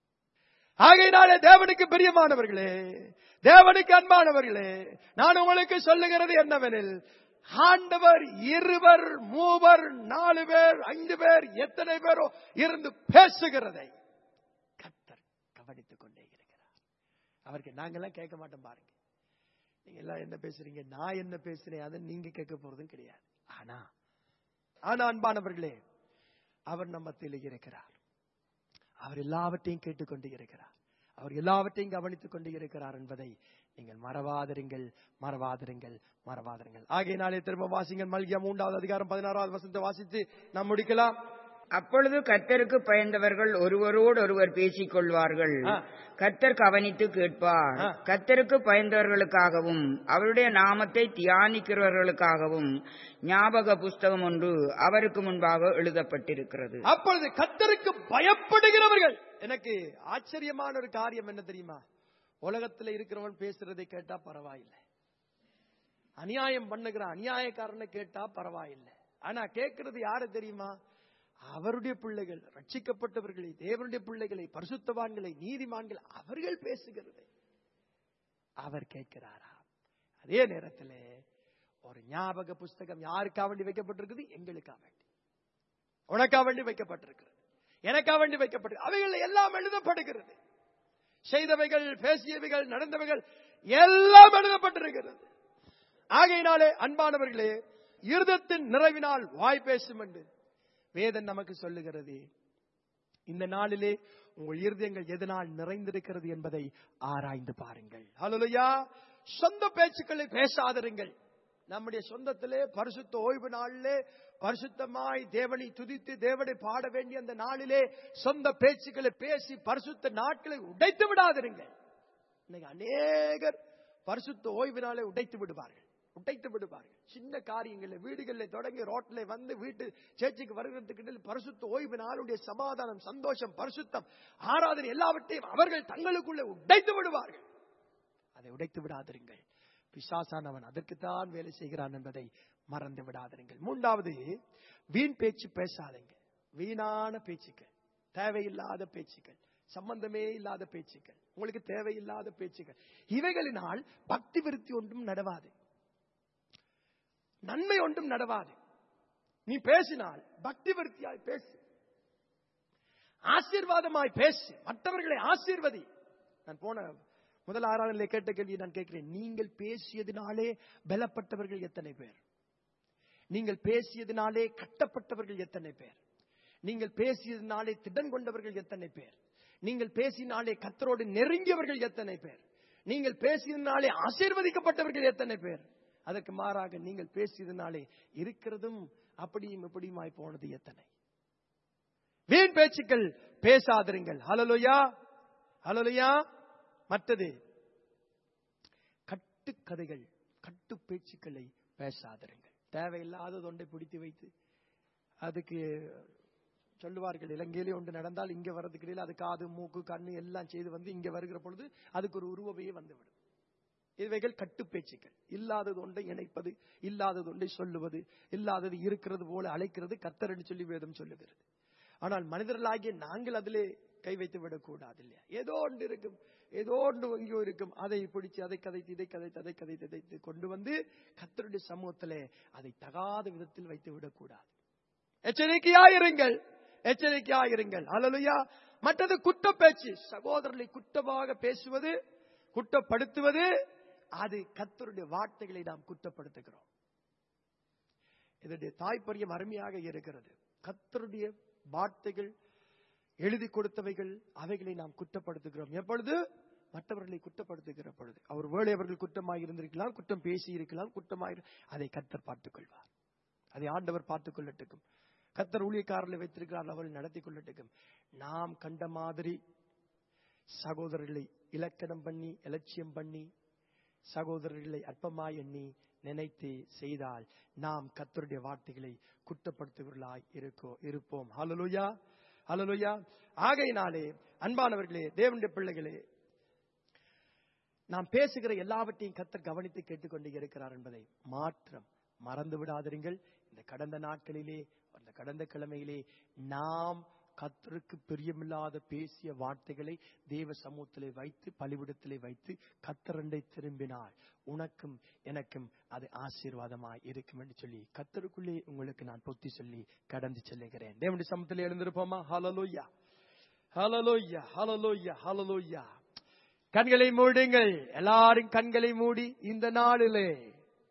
ஆகையினாலே தேவனுக்கு பிரியமானவர்களே தேவனுக்கு அன்பானவர்களே நான் உங்களுக்கு சொல்லுகிறது என்னவெனில் ஆண்டவர் இருவர் மூவர் நாலு பேர் ஐந்து பேர் எத்தனை பேரோ இருந்து பேசுகிறதை கத்தர் கவனித்துக் கொண்டே இருக்கிறார் அவருக்கு நாங்கெல்லாம் கேட்க மாட்டோம் பாருங்க நீங்க எல்லாம் என்ன பேசுறீங்க நான் என்ன பேசுறேன் அதை நீங்க கேட்க போறதும் கிடையாது ஆனா ஆனா அன்பானவர்களே அவர் நம்மத்தில் இருக்கிறார் அவர் எல்லாவற்றையும் கேட்டுக்கொண்டு இருக்கிறார் அவர் எல்லாவற்றையும் கவனித்துக் கொண்டு இருக்கிறார் என்பதை நீங்கள் மறவாதிருங்கள் மறவாதிருங்கள் மறவாதிருங்கள் ஆகையினாலே திரும்ப வாசிங்கள் மல்கியா மூன்றாவது அதிகாரம் பதினாறாவது வசனத்தை வாசித்து நாம் முடிக்கலாம் அப்பொழுது கர்த்தருக்கு பயந்தவர்கள் ஒருவரோடு ஒருவர் பேசிக் கொள்வார்கள் ஆ. கர்த்தர் கவனித்து கேட்பார் ஆ. கர்த்தருக்கு பயந்தவர்களுக்காகவும் அவருடைய நாமத்தை தியானிக்கிறவர்களுக்காகவும் ஞாபக புஸ்தகம் ஒன்று அவருக்கு முன்பாக எழுதப்பட்டிருக்கிறது அப்பொழுது கத்தருக்கு பயப்படுகிறவர்கள் எனக்கு ஆச்சரியமான ஒரு காரியம் என்ன தெரியுமா உலகத்துல இருக்கிறவன் பேசுறதை கேட்டா பரவாயில்லை அநியாயம் பண்ணுகிற அநியாயக்காரனை கேட்டா பரவாயில்லை ஆனா கேட்கிறது யாரு தெரியுமா அவருடைய பிள்ளைகள் ரட்சிக்கப்பட்டவர்களை தேவனுடைய பிள்ளைகளை பரிசுத்தவான்களை நீதிமான்கள் அவர்கள் பேசுகிறது அவர் கேட்கிறாரா அதே நேரத்தில் ஒரு ஞாபக புஸ்தகம் யாருக்கா வேண்டி வைக்கப்பட்டிருக்குது எங்களுக்கா வேண்டி உனக்கா வேண்டி வைக்கப்பட்டிருக்கிறது எனக்கா வேண்டி வைக்கப்பட்டிருக்கு அவைகள் எல்லாம் எழுதப்படுகிறது செய்தவைகள் பேசியவைகள் நடந்தவைகள் எல்லாம் எழுதப்பட்டிருக்கிறது ஆகையினாலே அன்பானவர்களே இருதத்தின் நிறைவினால் வாய் பேசும் என்று வேதன் நமக்கு சொல்லுகிறது இந்த நாளிலே உங்கள் இருதயங்கள் எதனால் நிறைந்திருக்கிறது என்பதை ஆராய்ந்து பாருங்கள் ஹalleluya சொந்த பேச்சுக்களை பேசாதிருங்கள் நம்முடைய சொந்தத்திலே பரிசுத்த ஓய்வு நாளிலே பரிசுத்தமாய் தேவனை துதித்து தேவனை பாட வேண்டிய அந்த நாளிலே சொந்த பேச்சுக்களை பேசி பரிசுத்த நாட்களை உடைத்து விடாதிருங்கள் இன்னைக்கு அநேகர் பரிசுத்த ஓய்வு நாளை உடைத்து விடுவார்கள் உடைத்து விடுவார்கள் சின்ன காரியங்களில் வீடுகளில் தொடங்கி ரோட்ல வந்து வீட்டு சேர்ச்சிக்கு வருகிறதுக்கு பரிசுத்த ஓய்வு நாளுடைய சமாதானம் சந்தோஷம் பரிசுத்தம் ஆராதனை எல்லாவற்றையும் அவர்கள் தங்களுக்குள்ளே உடைத்து விடுவார்கள் அதை உடைத்து விடாதிருங்கள் பிசாசானவன் அதற்குத்தான் வேலை செய்கிறான் என்பதை மறந்து விடாதிருங்கள் மூன்றாவது வீண் பேச்சு பேசாதீங்க வீணான பேச்சுக்கள் தேவையில்லாத பேச்சுக்கள் சம்பந்தமே இல்லாத பேச்சுக்கள் உங்களுக்கு தேவையில்லாத பேச்சுக்கள் இவைகளினால் பக்தி விருத்தி ஒன்றும் நடவாது நன்மை ஒன்றும் நடவாது நீ பேசினால் பக்தி விருத்தியாய் பேசு ஆசீர்வாதமாய் பேசு மற்றவர்களை ஆசீர்வதி நான் போன முதல் ஆறாவது கேட்ட கேள்வி நான் கேட்கிறேன் நீங்கள் பேசியதினாலே பலப்பட்டவர்கள் எத்தனை பேர் நீங்கள் பேசியதினாலே கட்டப்பட்டவர்கள் எத்தனை பேர் நீங்கள் பேசியதினாலே திடன் கொண்டவர்கள் எத்தனை பேர் நீங்கள் பேசினாலே கத்தரோடு நெருங்கியவர்கள் எத்தனை பேர் நீங்கள் பேசியதினாலே ஆசீர்வதிக்கப்பட்டவர்கள் எத்தனை பேர் அதற்கு மாறாக நீங்கள் பேசியதினாலே இருக்கிறதும் அப்படியும் இப்படியுமாய் போனது எத்தனை வீண் பேச்சுக்கள் பேசாதிருங்கள் ஹலலுயா ஹலலுயா மற்றது கட்டுக்கதைகள் கட்டு பேச்சுக்களை பேசாதிருங்கள் தேவையில்லாதது ஒன்றை பிடித்து வைத்து அதுக்கு சொல்லுவார்கள் இலங்கையிலே ஒன்று நடந்தால் இங்க வர்றதுக்கு இடையில அது காது மூக்கு கண்ணு எல்லாம் செய்து வந்து இங்க வருகிற பொழுது அதுக்கு ஒரு உருவமையே வந்துவிடும் இவைகள் கட்டு பேச்சுக்கள் இல்லாதது ஒன்றை இணைப்பது இல்லாதது ஒன்றை சொல்லுவது இல்லாதது இருக்கிறது போல அழைக்கிறது கத்தர் என்று சொல்லி வேதம் சொல்லுகிறது ஆனால் மனிதர்களாகிய நாங்கள் அதிலே கை வைத்து விடக்கூடாது இல்லையா ஏதோ ஒன்று இருக்கும் ஏதோ ஒன்று எங்கேயோ இருக்கும் அதை பிடிச்சு அதை கதைத்து இதை கதைத்து அதை கதைத்து இதைத்து கொண்டு வந்து கத்தருடைய சமூகத்திலே அதை தகாத விதத்தில் வைத்து விடக்கூடாது எச்சரிக்கையாயிருங்கள் எச்சரிக்கையாயிருங்கள் அலலுயா மற்றது குற்ற பேச்சு சகோதரர்களை குற்றமாக பேசுவது குற்றப்படுத்துவது அது கத்தருடைய வார்த்தைகளை நாம் குற்றப்படுத்துகிறோம் இதனுடைய தாய்ப்பரியம் அருமையாக இருக்கிறது கத்தருடைய வார்த்தைகள் எழுதி கொடுத்தவைகள் அவைகளை நாம் குற்றப்படுத்துகிறோம் எப்பொழுது மற்றவர்களை குற்றப்படுத்துகிற பொழுது அவர் வேலை அவர்கள் குற்றமாக இருந்திருக்கலாம் குற்றம் பேசி இருக்கலாம் குற்றமாக அதை கத்தர் பார்த்துக் கொள்வார் அதை ஆண்டவர் பார்த்துக் கொள்ளட்டுக்கும் கத்தர் ஊழியக்காரர்களை வைத்திருக்கிறார் அவர்கள் நடத்தி கொள்ளட்டுக்கும் நாம் கண்ட மாதிரி சகோதரர்களை இலக்கணம் பண்ணி இலட்சியம் பண்ணி சகோதரர்களை அற்பமாய் எண்ணி நினைத்து செய்தால் நாம் கத்தருடைய வார்த்தைகளை குற்றப்படுத்துகிறவர்களாய் இருக்கோ இருப்போம் ஹலலுயா ஹலலுயா ஆகையினாலே அன்பானவர்களே தேவனுடைய பிள்ளைகளே நாம் பேசுகிற எல்லாவற்றையும் கத்தர் கவனித்து கேட்டுக்கொண்டு இருக்கிறார் என்பதை மாற்றம் மறந்து விடாதிருங்கள் இந்த கடந்த நாட்களிலே அந்த கடந்த கிழமையிலே நாம் கத்தருக்கு பிரியமில்லாத பேசிய வார்த்தைகளை தேவ சமூகத்திலே வைத்து பலிவிடத்திலே வைத்து கத்தரண்டை திரும்பினால் உனக்கும் எனக்கும் அது ஆசீர்வாதமாய் இருக்கும் என்று சொல்லி கத்தருக்குள்ளே உங்களுக்கு நான் பொத்தி சொல்லி கடந்து செல்லுகிறேன் தேவனுடைய சமூகத்திலே எழுந்திருப்போமா ஹலலோய்யா ஹலலோய்யா ஹலலோய்யா ஹலலோய்யா கண்களை மூடுங்கள் எல்லாரும் கண்களை மூடி இந்த நாளிலே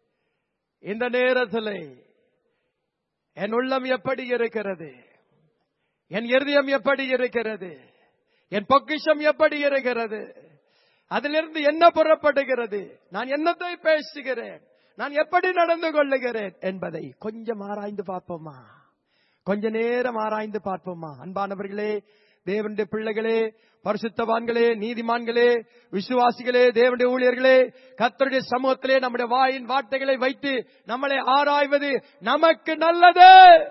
இந்த நேரத்திலே என் உள்ளம் எப்படி இருக்கிறது என் இருதயம் எப்படி இருக்கிறது என் பொக்கிஷம் எப்படி இருக்கிறது அதிலிருந்து என்ன புறப்படுகிறது நான் என்னத்தை பேசுகிறேன் நான் எப்படி நடந்து கொள்ளுகிறேன் என்பதை கொஞ்சம் ஆராய்ந்து பார்ப்போமா கொஞ்ச நேரம் ஆராய்ந்து பார்ப்போமா அன்பானவர்களே தேவனுடைய பிள்ளைகளே பரிசுத்தவான்களே நீதிமான்களே விசுவாசிகளே தேவனுடைய ஊழியர்களே கர்த்தருடைய சமூகத்திலே நம்முடைய வாயின் வார்த்தைகளை வைத்து நம்மளை ஆராய்வது நமக்கு நல்லது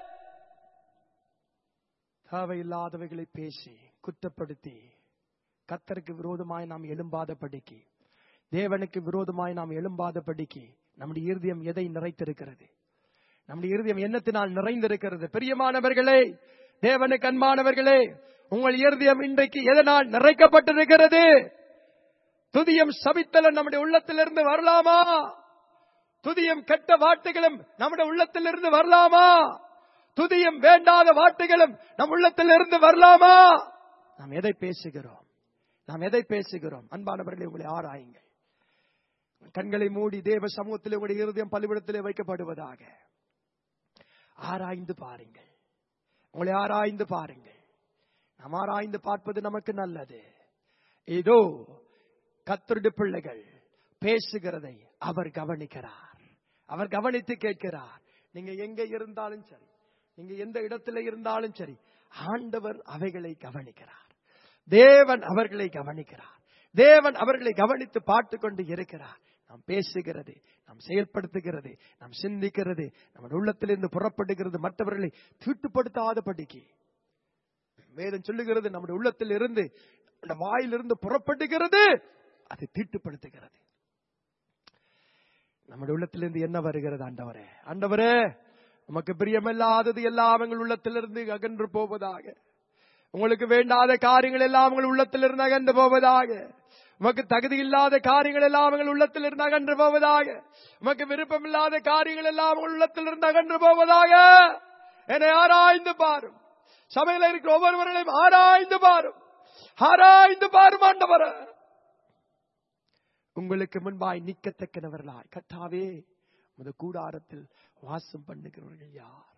தேவையில்லாதவைகளை பேசி குற்றப்படுத்தி கத்தருக்கு விரோதமாய் நாம் எழும்பாதபடிக்கு தேவனுக்கு விரோதமாய் நாம் எழும்பாதபடிக்கு நம்முடைய இருதயம் எதை நிறைத்திருக்கிறது நம்முடைய இருதயம் எண்ணத்தினால் நிறைந்திருக்கிறது பிரியமானவர்களே தேவனுக்கு அன்பானவர்களே உங்கள் இருதயம் இன்றைக்கு எதனால் நிறைக்கப்பட்டிருக்கிறது துதியம் சபித்தலும் நம்முடைய உள்ளத்திலிருந்து வரலாமா துதியம் கெட்ட வார்த்தைகளும் நம்முடைய உள்ளத்திலிருந்து வரலாமா துதியம் வேண்டாத வார்த்தைகளும் நம் உள்ளத்திலிருந்து வரலாமா நாம் எதை பேசுகிறோம் நாம் எதை பேசுகிறோம் அன்பானவர்களே உங்களை ஆராயுங்கள் கண்களை மூடி தேவ சமூகத்தில் உங்களுடைய இருதயம் பலிபிடத்திலே வைக்கப்படுவதாக ஆராய்ந்து பாருங்கள் உங்களை ஆராய்ந்து பாருங்கள் நாம் ஆராய்ந்து பார்ப்பது நமக்கு நல்லது இதோ கத்தருடைய பிள்ளைகள் பேசுகிறதை அவர் கவனிக்கிறார் அவர் கவனித்து கேட்கிறார் நீங்க எங்க இருந்தாலும் சரி நீங்க எந்த இடத்துல இருந்தாலும் சரி ஆண்டவர் அவைகளை கவனிக்கிறார் தேவன் அவர்களை கவனிக்கிறார் தேவன் அவர்களை கவனித்து பார்த்து கொண்டு இருக்கிறார் நாம் பேசுகிறது நாம் செயல்படுத்துகிறது நாம் சிந்திக்கிறது நம்ம உள்ளத்திலிருந்து புறப்படுகிறது மற்றவர்களை தீட்டுப்படுத்தாதபடிக்கு வேதம் சொல்லுகிறது நம்முடைய உள்ளத்தில் இருந்து அந்த வாயிலிருந்து புறப்படுகிறது அது தீட்டுப்படுத்துகிறது நம்முடைய உள்ளத்திலிருந்து என்ன வருகிறது ஆண்டவரே ஆண்டவரே உமக்கு பிரியமில்லாதது எல்லாம் எங்கள் உள்ளத்திலிருந்து அகன்று போவதாக உங்களுக்கு வேண்டாத காரியங்கள் எல்லாம் உங்கள் உள்ளத்திலிருந்து அகன்று போவதாக உமக்கு தகுதி இல்லாத காரியங்கள் எல்லாம் உங்கள் உள்ளத்திலிருந்து அகன்று போவதாக உமக்கு விருப்பமில்லாத காரியங்கள் எல்லாம் உங்கள் உள்ளத்திலிருந்து அகன்று போவதாக என்னை ஆராய்ந்து பாரும் சபையில இருக்கிற ஒவ்வொருவர்களையும் ஆராய்ந்து பாரும் ஆராய்ந்து பாரும் ஆண்டவர உங்களுக்கு முன்பாய் நிக்கத்தக்கனவர்களாய் கத்தாவே உமது கூடாரத்தில் வாசம் பண்ணுகிறவர்கள் யார்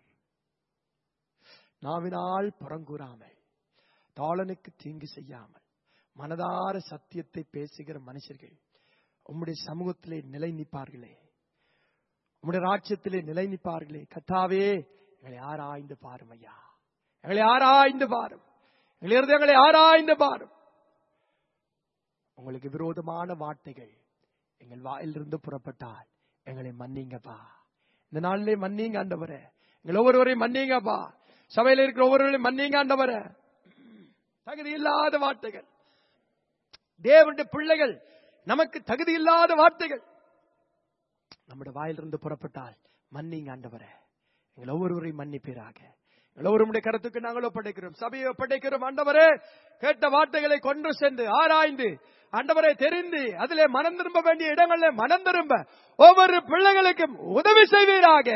நாவினால் புறங்கூறாமல் தாளனுக்கு தீங்கு செய்யாமல் மனதார சத்தியத்தை பேசுகிற மனுஷர்கள் உம்முடைய சமூகத்திலே நிலை நிற்பார்களே உம்முடைய ராஜ்யத்திலே நிலை நிற்பார்களே கத்தாவே எங்களை ஆராய்ந்து பாரும் ஐயா எங்களை ஆராய்ந்து பாரும் எங்களை இருதயங்களை ஆராய்ந்து பாரும் உங்களுக்கு விரோதமான வார்த்தைகள் எங்கள் வாயிலிருந்து புறப்பட்டால் எங்களை மன்னிங்கப்பா இந்த நாளிலே மன்னிங்க ஆண்டவரே எங்கள் ஒவ்வொருவரையும் மன்னிங்கப்பா சபையில இருக்கிற ஒவ்வொருவரையும் மன்னிங்க ஆண்டவரே தகுதி இல்லாத வார்த்தைகள் தேவனுடைய பிள்ளைகள் நமக்கு தகுதி இல்லாத வார்த்தைகள் நம்முடைய வாயிலிருந்து புறப்பட்டால் மன்னிங்க ஆண்டவரே எங்கள் ஒவ்வொருவரையும் மன்னிப்பீராக எங்கள் ஒவ்வொருடைய கருத்துக்கு நாங்கள் ஒப்படைக்கிறோம் சபையை ஒப்படைக்கிறோம் ஆண்டவரே கேட்ட வார்த்தைகளை கொண்டு சென்று ஆராய்ந்து ஆண்டவரை தெரிந்து அதிலே மனம் திரும்ப வேண்டிய இடங்களில் மனம் திரும்ப ஒவ்வொரு பிள்ளைகளுக்கும் உதவி செய்வீராக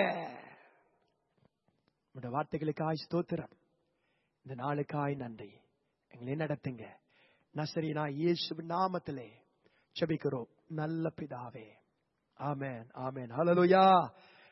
உடைய வார்த்தைகளுக்காய் ஸ்தோத்திரம் இந்த நாளுக்காய் நன்றி எங்களை நடத்துங்க நசரினா இயேசுவின் நாமத்திலே செபிக்கிறோம் நல்ல பிதாவே ஆமென் ஆமென் ஹalleluya